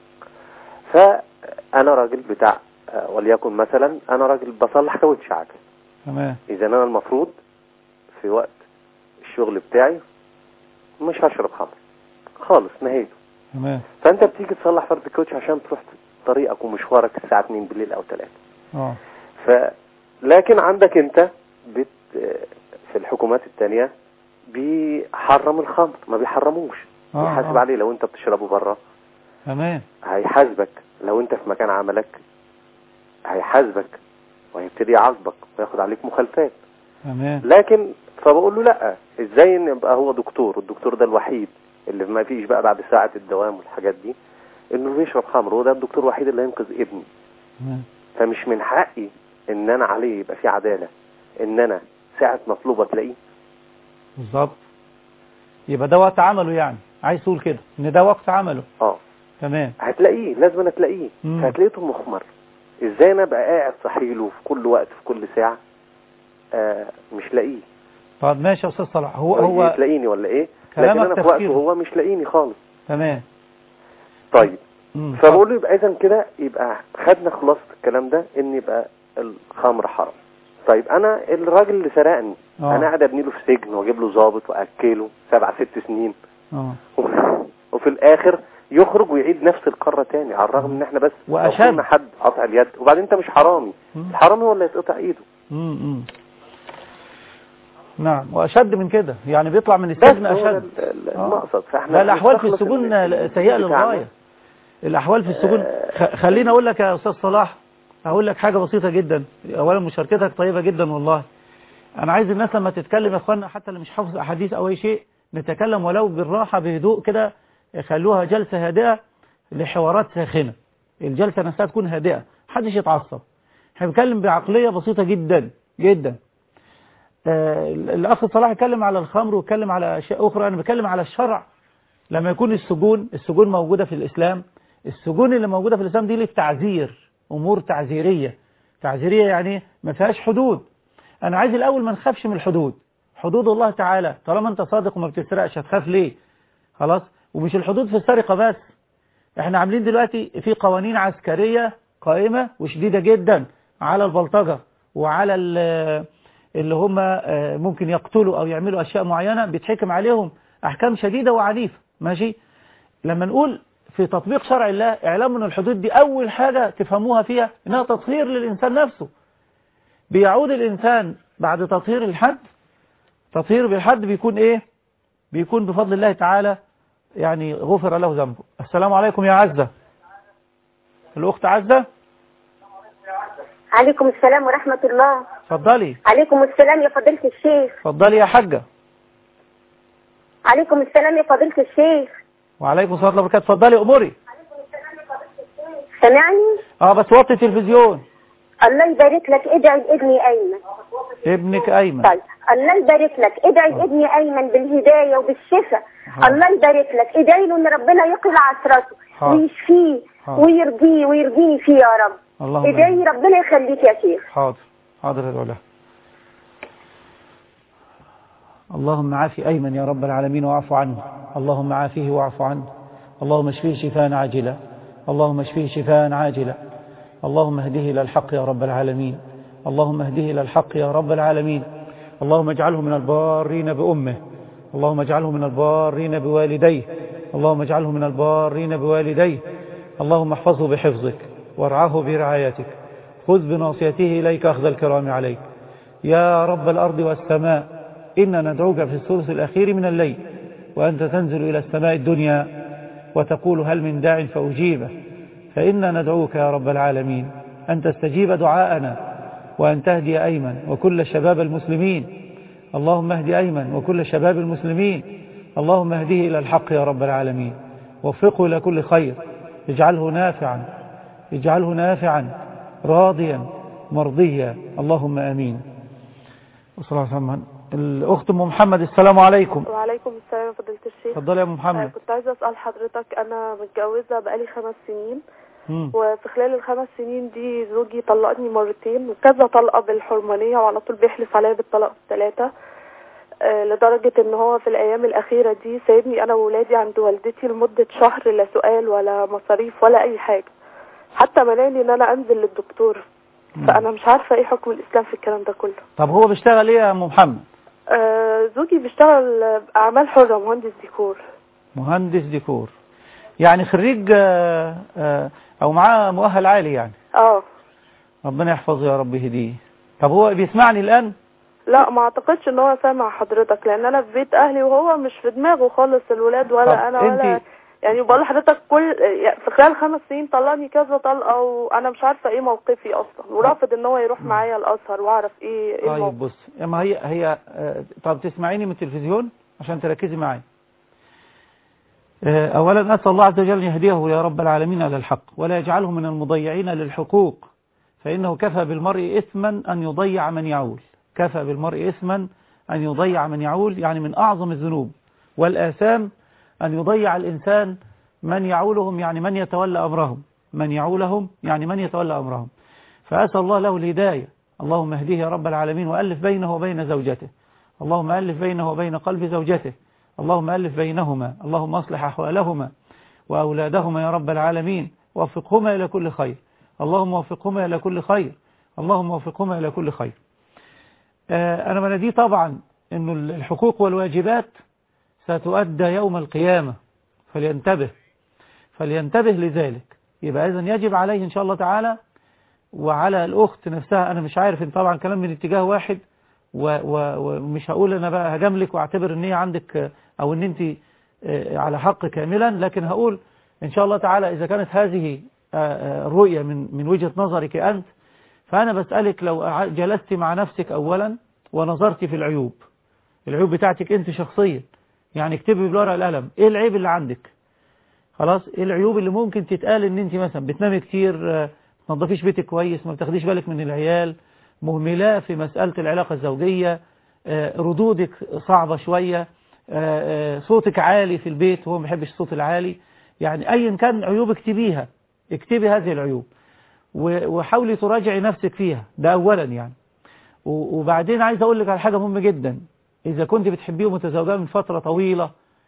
فأنا راجل بتاع آه، وليكن مثلا أنا راجل بصلح كاوتش عجل تمام إذا أنا المفروض في وقت الشغل بتاعي مش هشرب خمر خالص نهيته تمام فأنت بتيجي تصلح فرد الكاوتش عشان تروح طريقك ومشوارك الساعة 2 بالليل أو 3 اه ف لكن عندك انت بت في الحكومات التانية بيحرم الخمر ما بيحرموش آه، يحاسب آه. عليه لو انت بتشربه بره تمام هيحاسبك لو انت في مكان عملك هيحاسبك وهيبتدي يعاقبك وياخد عليك مخالفات تمام لكن فبقول له لا ازاي ان يبقى هو دكتور والدكتور ده الوحيد اللي ما فيش بقى بعد ساعة الدوام والحاجات دي انه بيشرب خمر وده الدكتور الوحيد اللي هينقذ ابني تمام فمش من حقي ان انا عليه يبقى في عدالة ان انا ساعة مطلوبة تلاقيه بالظبط يبقى ده وقت عمله يعني عايز تقول كده ان ده وقت عمله اه تمام هتلاقيه لازم أنا تلاقيه مم. فهتلاقيته مخمر ازاي انا ابقى قاعد صحيله في كل وقت في كل ساعة آه مش لاقيه طب ماشي يا استاذ صلاح هو هو تلاقيني ولا ايه لكن كلامك انا في وقته تفكير. هو مش لاقيني خالص تمام طيب مم. فبقول له يبقى اذا كده يبقى خدنا خلاصة الكلام ده ان يبقى الخمر حرام طيب انا الراجل اللي سرقني آه. انا قاعد ابني له في سجن واجيب له ضابط واكله سبع ست سنين اه وفي الاخر يخرج ويعيد نفس القارة تاني على الرغم ان احنا بس لو وأشد. كنا حد قطع اليد وبعدين انت مش حرامي مم. الحرامي هو اللي يتقطع ايده مم. مم. نعم واشد من كده يعني بيطلع من بس السجن هو اشد ده ال- آه. المقصد فاحنا لا الاحوال في نستخلص السجون ال- سيئه بتاعنا. للغايه الاحوال في السجون خ- خليني اقول لك يا استاذ صلاح اقول لك حاجه بسيطه جدا اولا مشاركتك طيبه جدا والله انا عايز الناس لما تتكلم يا اخوانا حتى اللي مش حافظ احاديث او اي شيء نتكلم ولو بالراحه بهدوء كده خلوها جلسه هادئه لحوارات ساخنه الجلسه نفسها تكون هادئه محدش يتعصب احنا بنتكلم بعقليه بسيطه جدا جدا آه، الاخ صلاح اتكلم على الخمر واتكلم على اشياء اخرى انا بتكلم على الشرع لما يكون السجون السجون موجودة في الإسلام السجون اللي موجودة في الإسلام دي للتعذير أمور تعذيرية تعذيرية يعني ما فيهاش حدود أنا عايز الأول ما نخافش من الحدود حدود الله تعالى طالما أنت صادق وما بتسرقش هتخاف ليه خلاص ومش الحدود في السرقة بس احنا عاملين دلوقتي في قوانين عسكرية قائمة وشديدة جدا على البلطجة وعلى ال- اللي هم آه، ممكن يقتلوا أو يعملوا أشياء معينة بيتحكم عليهم أحكام شديدة وعنيفة ماشي لما نقول في تطبيق شرع الله إعلام من الحدود دي أول حاجة تفهموها فيها إنها تطهير للإنسان نفسه بيعود الإنسان بعد تطهير الحد تطهير بالحد بيكون إيه بيكون بفضل الله تعالى يعني غفر له ذنبه السلام عليكم يا عزة الأخت عزة عليكم السلام ورحمة الله اتفضلي عليكم السلام يا فضيلة الشيخ اتفضلي يا حاجة عليكم السلام يا فضيلة الشيخ وعليكم السلام ورحمة الله وبركاته اتفضلي أموري سامعني اه بس وطي التلفزيون الله يبارك لك ادعي لابني ايمن ابنك أيمن طيب الله يبارك لك ادعي لابني ايمن بالهدايه وبالشفاء الله يبارك لك ادعي له ان ربنا يقل عثرته حاضر. ويشفيه حاضر. ويرضيه ويرضيني فيه يا رب اللهم ادعي آمين. ربنا يخليك يا شيخ حاضر حاضر ادعو له اللهم عافي أيمن يا رب العالمين واعف عنه اللهم عافيه واعف عنه اللهم اشفيه شفاء عاجلا اللهم اشفيه شفاء عاجلا اللهم اهده إلى الحق يا رب العالمين اللهم اهده إلى الحق يا رب العالمين اللهم اجعله من البارين بأمه اللهم اجعله من البارين بوالديه اللهم اجعله من البارين بوالديه اللهم احفظه بحفظك وارعاه برعايتك خذ بناصيته إليك أخذ الكرام عليك يا رب الأرض والسماء إنا ندعوك في الثلث الأخير من الليل وأنت تنزل إلى السماء الدنيا وتقول هل من داع فأجيبه فإنا ندعوك يا رب العالمين أن تستجيب دعاءنا وأن تهدي أيمن وكل شباب المسلمين اللهم اهدي أيمن وكل شباب المسلمين اللهم اهديه إلى الحق يا رب العالمين وفقه إلى كل خير اجعله نافعا اجعله نافعا راضيا مرضيا اللهم آمين وصلى الله عليه وسلم الأخت أم محمد السلام عليكم وعليكم السلام يا فضيلة الشيخ اتفضلي يا أم محمد آه، كنت عايزة أسأل حضرتك أنا متجوزة بقالي خمس سنين مم. وفي خلال الخمس سنين دي زوجي طلقني مرتين وكذا طلقة بالحرمانية وعلى طول بيحلف عليا بالطلاق الثلاثة آه، لدرجة ان هو في الايام الاخيرة دي سايبني انا وولادي عند والدتي لمدة شهر لا سؤال ولا مصاريف ولا اي حاجة حتى مناني ان انا انزل للدكتور فانا مش عارفة ايه حكم الاسلام في الكلام ده كله طب هو بيشتغل ايه يا أم محمد آه، زوجي بيشتغل اعمال حرة مهندس ديكور مهندس ديكور يعني خريج آه، آه، او معاه مؤهل عالي يعني اه ربنا يحفظه يا رب يهديه طب هو بيسمعني الآن لا ما اعتقدش ان هو سامع حضرتك لان انا في بيت اهلي وهو مش في دماغه خالص الولاد طب ولا انا ولا انت- يعني بقول لحضرتك كل يعني في خلال خمس سنين طلقني كذا طلقه وانا مش عارفه ايه موقفي اصلا ورافض ان هو يروح معايا الازهر واعرف ايه ايه الموقف طيب بص اما هي هي آه، طب تسمعيني من التلفزيون عشان تركزي معايا آه، اولا اسال الله عز وجل ان يهديه يا رب العالمين على الحق ولا يجعله من المضيعين للحقوق فانه كفى بالمرء اثما ان يضيع من يعول كفى بالمرء اثما ان يضيع من يعول يعني من اعظم الذنوب والاثام ان يضيع الانسان من يعولهم يعني من يتولى امرهم من يعولهم يعني من يتولى امرهم فأسأل الله له الهداية اللهم اهديه يا رب العالمين وألف بينه وبين زوجته اللهم ألف بينه وبين قلب زوجته اللهم ألف بينهما اللهم أصلح أحوالهما وأولادهما يا رب العالمين وفقهما إلى كل خير اللهم وفقهما إلى كل خير اللهم وفقهما إلى كل خير آه، أنا بناديه طبعا أن الحقوق والواجبات ستؤدى يوم القيامة فلينتبه فلينتبه لذلك يبقى إذن يجب عليه إن شاء الله تعالى وعلى الأخت نفسها أنا مش عارف إن طبعا كلام من اتجاه واحد و- و- ومش هقول انا بقى هجاملك واعتبر ان هي عندك آه، او ان انت آه، على حق كاملا لكن هقول ان شاء الله تعالى اذا كانت هذه آه، آه، الرؤية من من وجهة نظرك انت فانا بسألك لو ع- جلست مع نفسك اولا ونظرت في العيوب العيوب بتاعتك انت شخصيا يعني اكتبي بالورقه القلم ايه العيب اللي عندك خلاص ايه العيوب اللي ممكن تتقال ان انت مثلا بتنامي كتير آه، ما تنظفيش بيتك كويس ما بتاخديش بالك من العيال مهملة في مسألة العلاقة الزوجية آه، ردودك صعبة شوية آه، آه، صوتك عالي في البيت وهو ما بيحبش الصوت العالي يعني ايا كان عيوب اكتبيها اكتبي هذه العيوب و- وحاولي تراجعي نفسك فيها ده اولا يعني و- وبعدين عايز اقول لك على حاجة مهمة جدا اذا كنت بتحبيه ومتزوجاه من فترة طويلة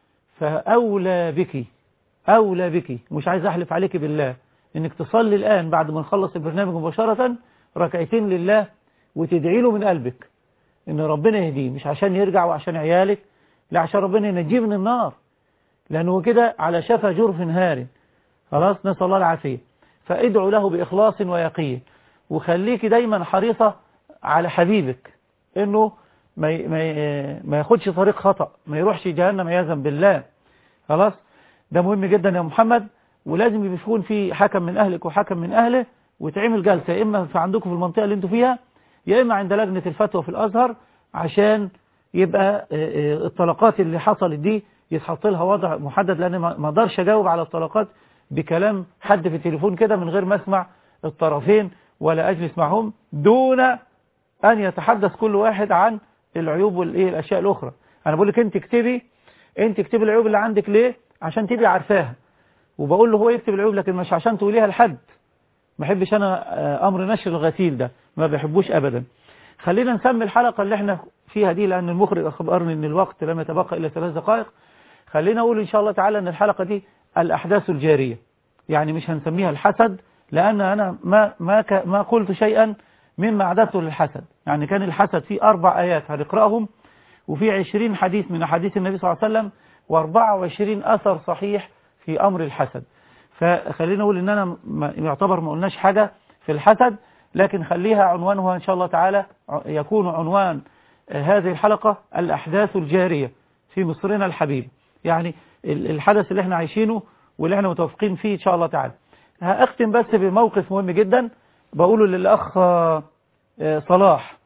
فاولى بك اولى بك مش عايز احلف عليك بالله انك تصلي الان بعد ما نخلص البرنامج مباشرة ركعتين لله وتدعي له من قلبك ان ربنا يهديه مش عشان يرجع وعشان عيالك لا عشان ربنا ينجيه من النار لانه كده على شفا جرف هار خلاص نسأل الله العافية فادعوا له بإخلاص ويقين وخليكي دايما حريصة على حبيبك انه ما ي- ما ي- ما ياخدش طريق خطأ ما يروحش جهنم عياذا بالله خلاص ده مهم جدا يا محمد ولازم يكون في حكم من اهلك وحكم من اهله وتعمل جلسة يا اما في عندكم في المنطقة اللي انتوا فيها يا اما عند لجنة الفتوى في الازهر عشان يبقى آه، آه، الطلقات اللي حصلت دي يتحط لها وضع محدد لان ما ما اقدرش اجاوب على الطلقات بكلام حد في التليفون كده من غير ما اسمع الطرفين ولا اجلس معهم دون ان يتحدث كل واحد عن العيوب والايه الاشياء الاخرى انا بقول لك انت اكتبي انت اكتبي العيوب اللي عندك ليه عشان تبقي عارفاها وبقول له هو يكتب العيوب لكن مش عشان تقوليها لحد ما بحبش انا آه، امر نشر الغسيل ده ما بحبوش ابدا خلينا نسمي الحلقة اللي احنا فيها دي لان المخرج اخبرني ان الوقت لم يتبقى الا ثلاث دقائق خلينا اقول ان شاء الله تعالى ان الحلقة دي الاحداث الجارية يعني مش هنسميها الحسد لان انا ما ما ك ما قلت شيئا مما اعددته للحسد يعني كان الحسد فيه اربع ايات هنقراهم وفي عشرين حديث من حديث النبي صلى الله عليه وسلم واربعة وعشرين اثر صحيح في امر الحسد فخلينا نقول ان انا ما- يعتبر ما قلناش حاجة في الحسد لكن خليها عنوانها ان شاء الله تعالى ع- يكون عنوان آه، هذه الحلقة الاحداث الجارية في مصرنا الحبيب يعني ال- الحدث اللي احنا عايشينه واللي احنا متوافقين فيه ان شاء الله تعالى هختم بس بموقف مهم جدا بقوله للاخ آه، آه، صلاح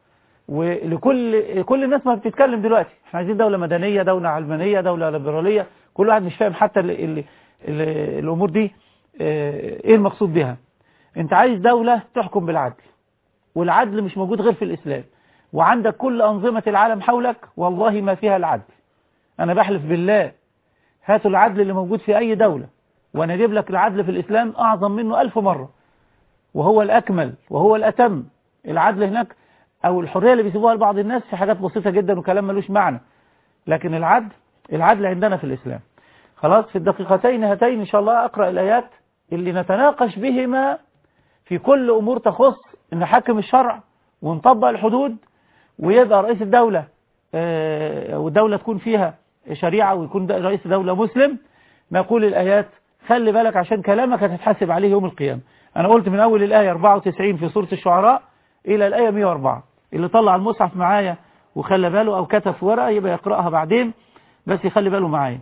ولكل كل الناس ما بتتكلم دلوقتي احنا عايزين دولة مدنية دولة علمانية دولة ليبرالية كل واحد مش فاهم حتى ال ال ال الامور دي آه، ايه المقصود بها انت عايز دولة تحكم بالعدل والعدل مش موجود غير في الاسلام وعندك كل انظمة العالم حولك والله ما فيها العدل انا بحلف بالله هاتوا العدل اللي موجود في اي دولة وانا اجيب لك العدل في الاسلام اعظم منه الف مرة وهو الاكمل وهو الاتم العدل هناك او الحرية اللي بيسيبوها لبعض الناس في حاجات بسيطة جدا وكلام ملوش معنى لكن العدل العدل عندنا في الاسلام خلاص في الدقيقتين هاتين ان شاء الله اقرأ الايات اللي نتناقش بهما في كل امور تخص نحكم الشرع ونطبق الحدود ويبقى رئيس الدولة آه، والدولة تكون فيها شريعة ويكون ده رئيس دولة مسلم نقول الآيات خلي بالك عشان كلامك هتتحاسب عليه يوم القيامة أنا قلت من أول الآية 94 في سورة الشعراء إلى الآية 104 اللي طلع المصحف معايا وخلى باله أو كتب في ورقة يبقى يقرأها بعدين بس يخلي باله معايا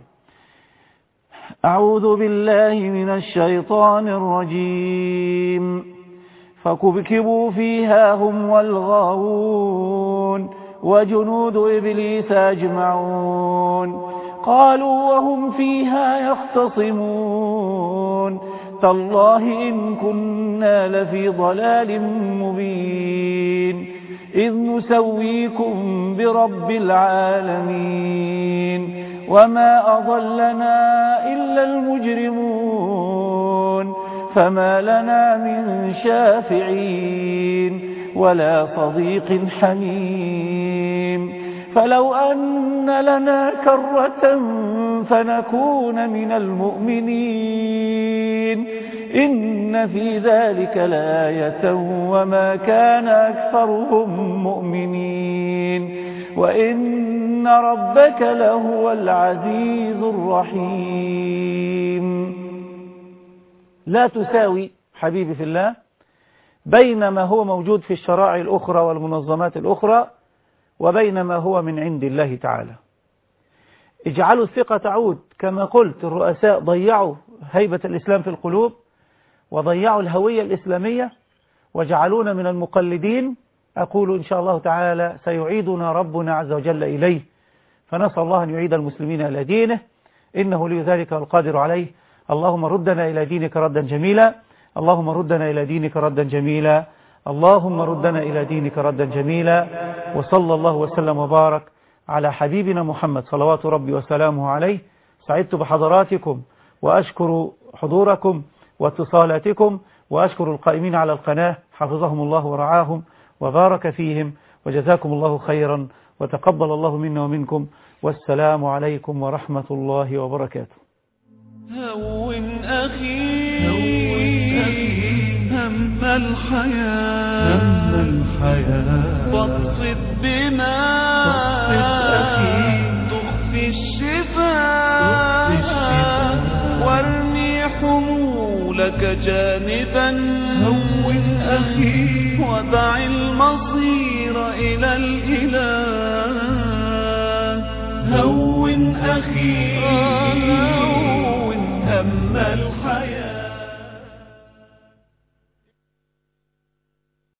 أعوذ بالله من الشيطان الرجيم فكبكبوا فيها هم والغاوون وجنود إبليس أجمعون قالوا وهم فيها يختصمون تالله إن كنا لفي ضلال مبين إذ نسويكم برب العالمين وما أضلنا إلا المجرمون فما لنا من شافعين ولا صديق حميم فلو أن لنا كرة فنكون من المؤمنين إن في ذلك لآية وما كان أكثرهم مؤمنين وإن ربك لهو العزيز الرحيم لا تساوي حبيبي في الله بين ما هو موجود في الشرائع الأخرى والمنظمات الأخرى وبين ما هو من عند الله تعالى اجعلوا الثقة تعود كما قلت الرؤساء ضيعوا هيبة الإسلام في القلوب وضيعوا الهوية الإسلامية وجعلونا من المقلدين أقول إن شاء الله تعالى سيعيدنا ربنا عز وجل إليه فنسأل الله أن يعيد المسلمين إلى دينه إنه لي ذلك القادر عليه اللهم ردنا إلى دينك ردا جميلا اللهم ردنا إلى دينك ردا جميلا اللهم ردنا إلى دينك ردا جميلا وصلى الله وسلم وبارك على حبيبنا محمد صلوات ربي وسلامه عليه سعدت بحضراتكم وأشكر حضوركم واتصالاتكم وأشكر القائمين على القناة حفظهم الله ورعاهم وبارك فيهم وجزاكم الله خيرا وتقبل الله منا ومنكم والسلام عليكم ورحمة الله وبركاته هون أخي هون أخي هم الحياة هم الحياة بسط بما بسط أخي تخفي الشفاء وارمي حمولك جانبا هون أخي ودع المصير إلى الإله هون أخي